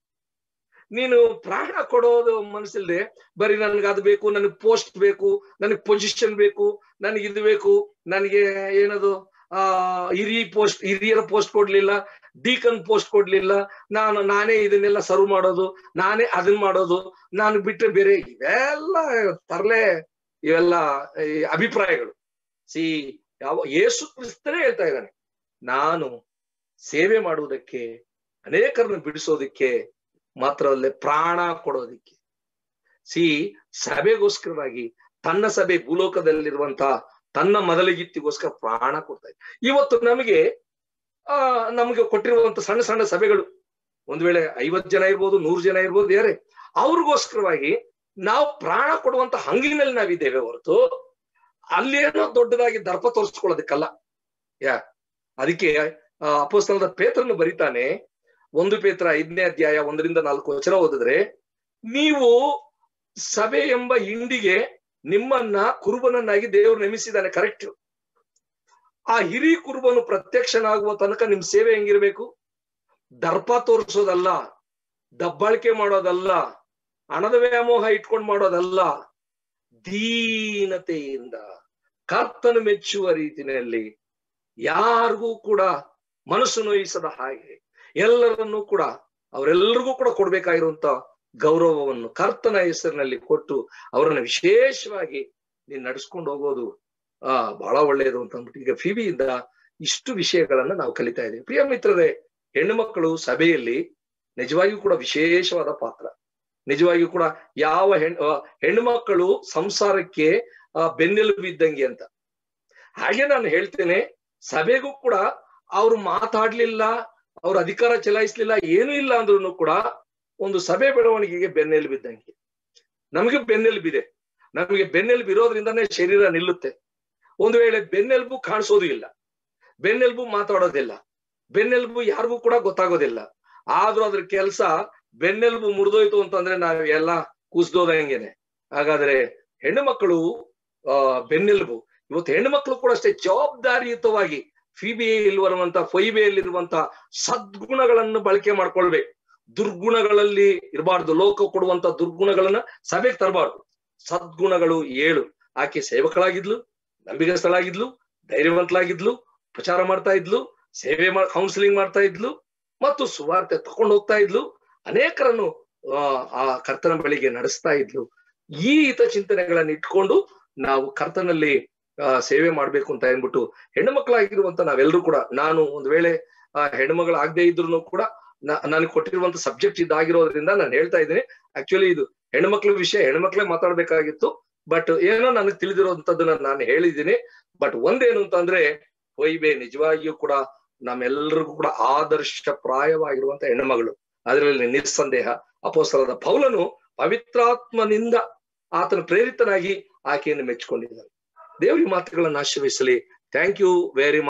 ನೀನು ಪ್ರಾಣ ಕೊಡೋದು ಮನಸ್ಸಿಲ್ದೆ ಬರೀ ನನ್ಗೆ ಅದು ಬೇಕು ನನಗೆ ಪೋಸ್ಟ್ ಬೇಕು ನನಗೆ ಪೊಸಿಷನ್ ಬೇಕು ನನಗೆ ಇದು ಬೇಕು ನನಗೆ ಏನದು ಆ ಹಿರಿಯ ಪೋಸ್ಟ್ ಹಿರಿಯರ ಪೋಸ್ಟ್ ಕೊಡ್ಲಿಲ್ಲ ಡೀಕನ್ ಪೋಸ್ಟ್ ಕೊಡ್ಲಿಲ್ಲ ನಾನು ನಾನೇ ಇದನ್ನೆಲ್ಲ ಸರ್ವ್ ಮಾಡೋದು ನಾನೇ ಅದನ್ನ ಮಾಡೋದು ನಾನು ಬಿಟ್ಟರೆ ಬೇರೆ ಇವೆಲ್ಲ ತರಲೆ ಇವೆಲ್ಲ ಅಭಿಪ್ರಾಯಗಳು ಸಿ ಯಾವ ಯೇಸು ಕ್ರಿಸ್ತನೇ ಹೇಳ್ತಾ ಇದ್ದಾನೆ ನಾನು ಸೇವೆ ಮಾಡುವುದಕ್ಕೆ ಅನೇಕರನ್ನು ಬಿಡಿಸೋದಿಕ್ಕೆ ಮಾತ್ರವಲ್ಲೇ ಪ್ರಾಣ ಕೊಡೋದಿಕ್ಕೆ ಸಿ ಸಭೆಗೋಸ್ಕರವಾಗಿ ತನ್ನ ಸಭೆ ಭೂಲೋಕದಲ್ಲಿರುವಂತ ತನ್ನ ಮೊದಲಿಗಿತ್ತಿಗೋಸ್ಕರ ಪ್ರಾಣ ಕೊಡ್ತಾ ಇದೆ ಇವತ್ತು ನಮಗೆ ಆ ನಮಗೆ ಕೊಟ್ಟಿರುವಂತ ಸಣ್ಣ ಸಣ್ಣ ಸಭೆಗಳು ಒಂದ್ ವೇಳೆ ಐವತ್ ಜನ ಇರ್ಬೋದು ನೂರು ಜನ ಇರ್ಬೋದು ಯಾರೇ ಅವ್ರಿಗೋಸ್ಕರವಾಗಿ ನಾವು ಪ್ರಾಣ ಕೊಡುವಂತ ಹಂಗಿನಲ್ಲಿ ನಾವಿದ್ದೇವೆ ಹೊರತು ಅಲ್ಲೇನೋ ದೊಡ್ಡದಾಗಿ ದರ್ಪ ತೋರಿಸ್ಕೊಳ್ಳೋದಕ್ಕಲ್ಲ ಯಾ ಅದಕ್ಕೆ ಅಪೋಸ್ತಲದ ಪೇತ್ರನ್ನು ಬರಿತಾನೆ ಒಂದು ಪೇತ್ರ ಐದನೇ ಅಧ್ಯಾಯ ಒಂದರಿಂದ ನಾಲ್ಕು ವಚನ ಓದಿದ್ರೆ ನೀವು ಸಭೆ ಎಂಬ ಹಿಂಡಿಗೆ ನಿಮ್ಮನ್ನ ಕುರುಬನನ್ನಾಗಿ ದೇವರು ನೇಮಿಸಿದ್ದಾನೆ ಕರೆಕ್ಟ್ ಆ ಹಿರಿ ಕುರುಬನು ಪ್ರತ್ಯಕ್ಷನಾಗುವ ತನಕ ನಿಮ್ ಸೇವೆ ಹೆಂಗಿರ್ಬೇಕು ದರ್ಪ ತೋರಿಸೋದಲ್ಲ ದಬ್ಬಾಳಿಕೆ ಮಾಡೋದಲ್ಲ ಹಣದ ವ್ಯಾಮೋಹ ಇಟ್ಕೊಂಡು ಮಾಡೋದಲ್ಲ ದೀನತೆಯಿಂದ ಕರ್ತನು ಮೆಚ್ಚುವ ರೀತಿಯಲ್ಲಿ ಯಾರಿಗೂ ಕೂಡ ಮನಸ್ಸು ನೋಯಿಸದ ಹಾಗೆ ಎಲ್ಲರನ್ನೂ ಕೂಡ ಅವರೆಲ್ಲರಿಗೂ ಕೂಡ ಕೊಡ್ಬೇಕಾಗಿರುವಂತ ಗೌರವವನ್ನು ಕರ್ತನ ಹೆಸರಿನಲ್ಲಿ ಕೊಟ್ಟು ಅವರನ್ನ ವಿಶೇಷವಾಗಿ ನೀನ್ ನಡ್ಸ್ಕೊಂಡು ಹೋಗೋದು ಆ ಬಹಳ ಒಳ್ಳೆಯದು ಅಂತ ಅಂದ್ಬಿಟ್ಟು ಈಗ ಫಿಬಿಯಿಂದ ಇಷ್ಟು ವಿಷಯಗಳನ್ನ ನಾವು ಕಲಿತಾ ಇದ್ದೇವೆ ಪ್ರಿಯ ಮಿತ್ರರೇ ಹೆಣ್ಣು ಮಕ್ಕಳು ಸಭೆಯಲ್ಲಿ ನಿಜವಾಗಿಯೂ ಕೂಡ ವಿಶೇಷವಾದ ಪಾತ್ರ ನಿಜವಾಗಿಯೂ ಕೂಡ ಯಾವ ಹೆಣ್ ಹೆಣ್ಣು ಮಕ್ಕಳು ಸಂಸಾರಕ್ಕೆ ಆ ಬೆನ್ನೆಲುಬು ಇದ್ದಂಗೆ ಅಂತ ಹಾಗೆ ನಾನು ಹೇಳ್ತೇನೆ ಸಭೆಗೂ ಕೂಡ ಅವ್ರು ಮಾತಾಡ್ಲಿಲ್ಲ ಅವ್ರ ಅಧಿಕಾರ ಚಲಾಯಿಸ್ಲಿಲ್ಲ ಏನೂ ಇಲ್ಲ ಅಂದ್ರೂ ಕೂಡ ಒಂದು ಸಭೆ ಬೆಳವಣಿಗೆಗೆ ಬೆನ್ನೆಲುಬು ಇದ್ದಂಗೆ ನಮಗೆ ಬೆನ್ನೆಲುಬಿದೆ ನಮಗೆ ಬೆನ್ನೆಲುಬು ಇರೋದ್ರಿಂದನೇ ಶರೀರ ನಿಲ್ಲುತ್ತೆ ಒಂದು ವೇಳೆ ಬೆನ್ನೆಲುಬು ಕಾಣಿಸೋದು ಇಲ್ಲ ಬೆನ್ನೆಲುಬು ಮಾತಾಡೋದಿಲ್ಲ ಬೆನ್ನೆಲುಬು ಯಾರಿಗೂ ಕೂಡ ಗೊತ್ತಾಗೋದಿಲ್ಲ ಆದ್ರೂ ಅದ್ರ ಕೆಲಸ ಬೆನ್ನೆಲುಬು ಮುರಿದೋಯ್ತು ಅಂತಂದ್ರೆ ನಾವು ಎಲ್ಲ ಕೂಸ್ದೋದಂಗೆನೆ ಹಾಗಾದ್ರೆ ಹೆಣ್ಣು ಮಕ್ಕಳು ಆ ಬೆನ್ನೆಲುಬು ಇವತ್ತು ಹೆಣ್ಣು ಮಕ್ಕಳು ಕೂಡ ಅಷ್ಟೇ ಜವಾಬ್ದಾರಿಯುತವಾಗಿ ಫಿಬಿಯಲ್ಲಿ ಬರುವಂತ ಫೈಬೆಯಲ್ಲಿರುವಂತ ಸದ್ಗುಣಗಳನ್ನು ಬಳಕೆ ಮಾಡ್ಕೊಳ್ಬೇಕು ದುರ್ಗುಣಗಳಲ್ಲಿ ಇರಬಾರ್ದು ಲೋಕ ಕೊಡುವಂತ ದುರ್ಗುಣಗಳನ್ನ ಸಭೆಗೆ ತರಬಾರ್ದು ಸದ್ಗುಣಗಳು ಏಳು ಆಕೆ ಸೇವಕಳಾಗಿದ್ಲು ನಂಬಿಗಸ್ತಳಾಗಿದ್ಲು ಧೈರ್ಯವಂತಳಾಗಿದ್ಲು ಪ್ರಚಾರ ಮಾಡ್ತಾ ಇದ್ಲು ಸೇವೆ ಮಾಡ್ ಕೌನ್ಸಿಲಿಂಗ್ ಮಾಡ್ತಾ ಇದ್ಲು ಮತ್ತು ಸುವಾರ್ತೆ ತಕೊಂಡು ಹೋಗ್ತಾ ಇದ್ಲು ಅನೇಕರನ್ನು ಆ ಕರ್ತನ ಬಳಿಗೆ ನಡೆಸ್ತಾ ಇದ್ಲು ಈ ಹಿತ ಚಿಂತನೆಗಳನ್ನ ಇಟ್ಕೊಂಡು ನಾವು ಕರ್ತನಲ್ಲಿ ಸೇವೆ ಮಾಡ್ಬೇಕು ಅಂತ ಏನ್ಬಿಟ್ಟು ಹೆಣ್ಣು ಮಕ್ಕಳಾಗಿರುವಂತ ನಾವೆಲ್ಲರೂ ಕೂಡ ನಾನು ಒಂದ್ ವೇಳೆ ಆ ಹೆಣ್ಮಗಳಾಗದೇ ಇದ್ರು ಕೂಡ ನನಗೆ ಕೊಟ್ಟಿರುವಂತ ಸಬ್ಜೆಕ್ಟ್ ಇದಾಗಿರೋದ್ರಿಂದ ನಾನು ಹೇಳ್ತಾ ಇದ್ದೀನಿ ಆಕ್ಚುಲಿ ಇದು ಹೆಣ್ಮಕ್ಳ ವಿಷಯ ಹೆಣ್ಮಕ್ಳೇ ಮಾತಾಡ್ಬೇಕಾಗಿತ್ತು ಬಟ್ ಏನೋ ನನಗೆ ತಿಳಿದಿರುವಂತದ್ದನ್ನ ನಾನು ಹೇಳಿದ್ದೀನಿ ಬಟ್ ಒಂದೇನು ಅಂತಂದ್ರೆ ಹೊಯ್ಬೆ ನಿಜವಾಗಿಯೂ ಕೂಡ ನಮ್ಮೆಲ್ಲರಿಗೂ ಕೂಡ ಆದರ್ಶ ಪ್ರಾಯವಾಗಿರುವಂತ ಹೆಣ್ಣುಮಗಳು ಅದರಲ್ಲಿ ನಿಸ್ಸಂದೇಹ ಅಪೋಸ್ತಲದ ಪೌಲನು ಪವಿತ್ರಾತ್ಮನಿಂದ ಆತನ ಪ್ರೇರಿತನಾಗಿ ಆಕೆಯನ್ನು ಮೆಚ್ಚಿಕೊಂಡಿದ್ದಾನೆ ದೇವರಿ ಮಾತುಗಳನ್ನ ಆಶ್ರಯಿಸಲಿ ಥ್ಯಾಂಕ್ ಯು ವೆರಿ ಮಚ್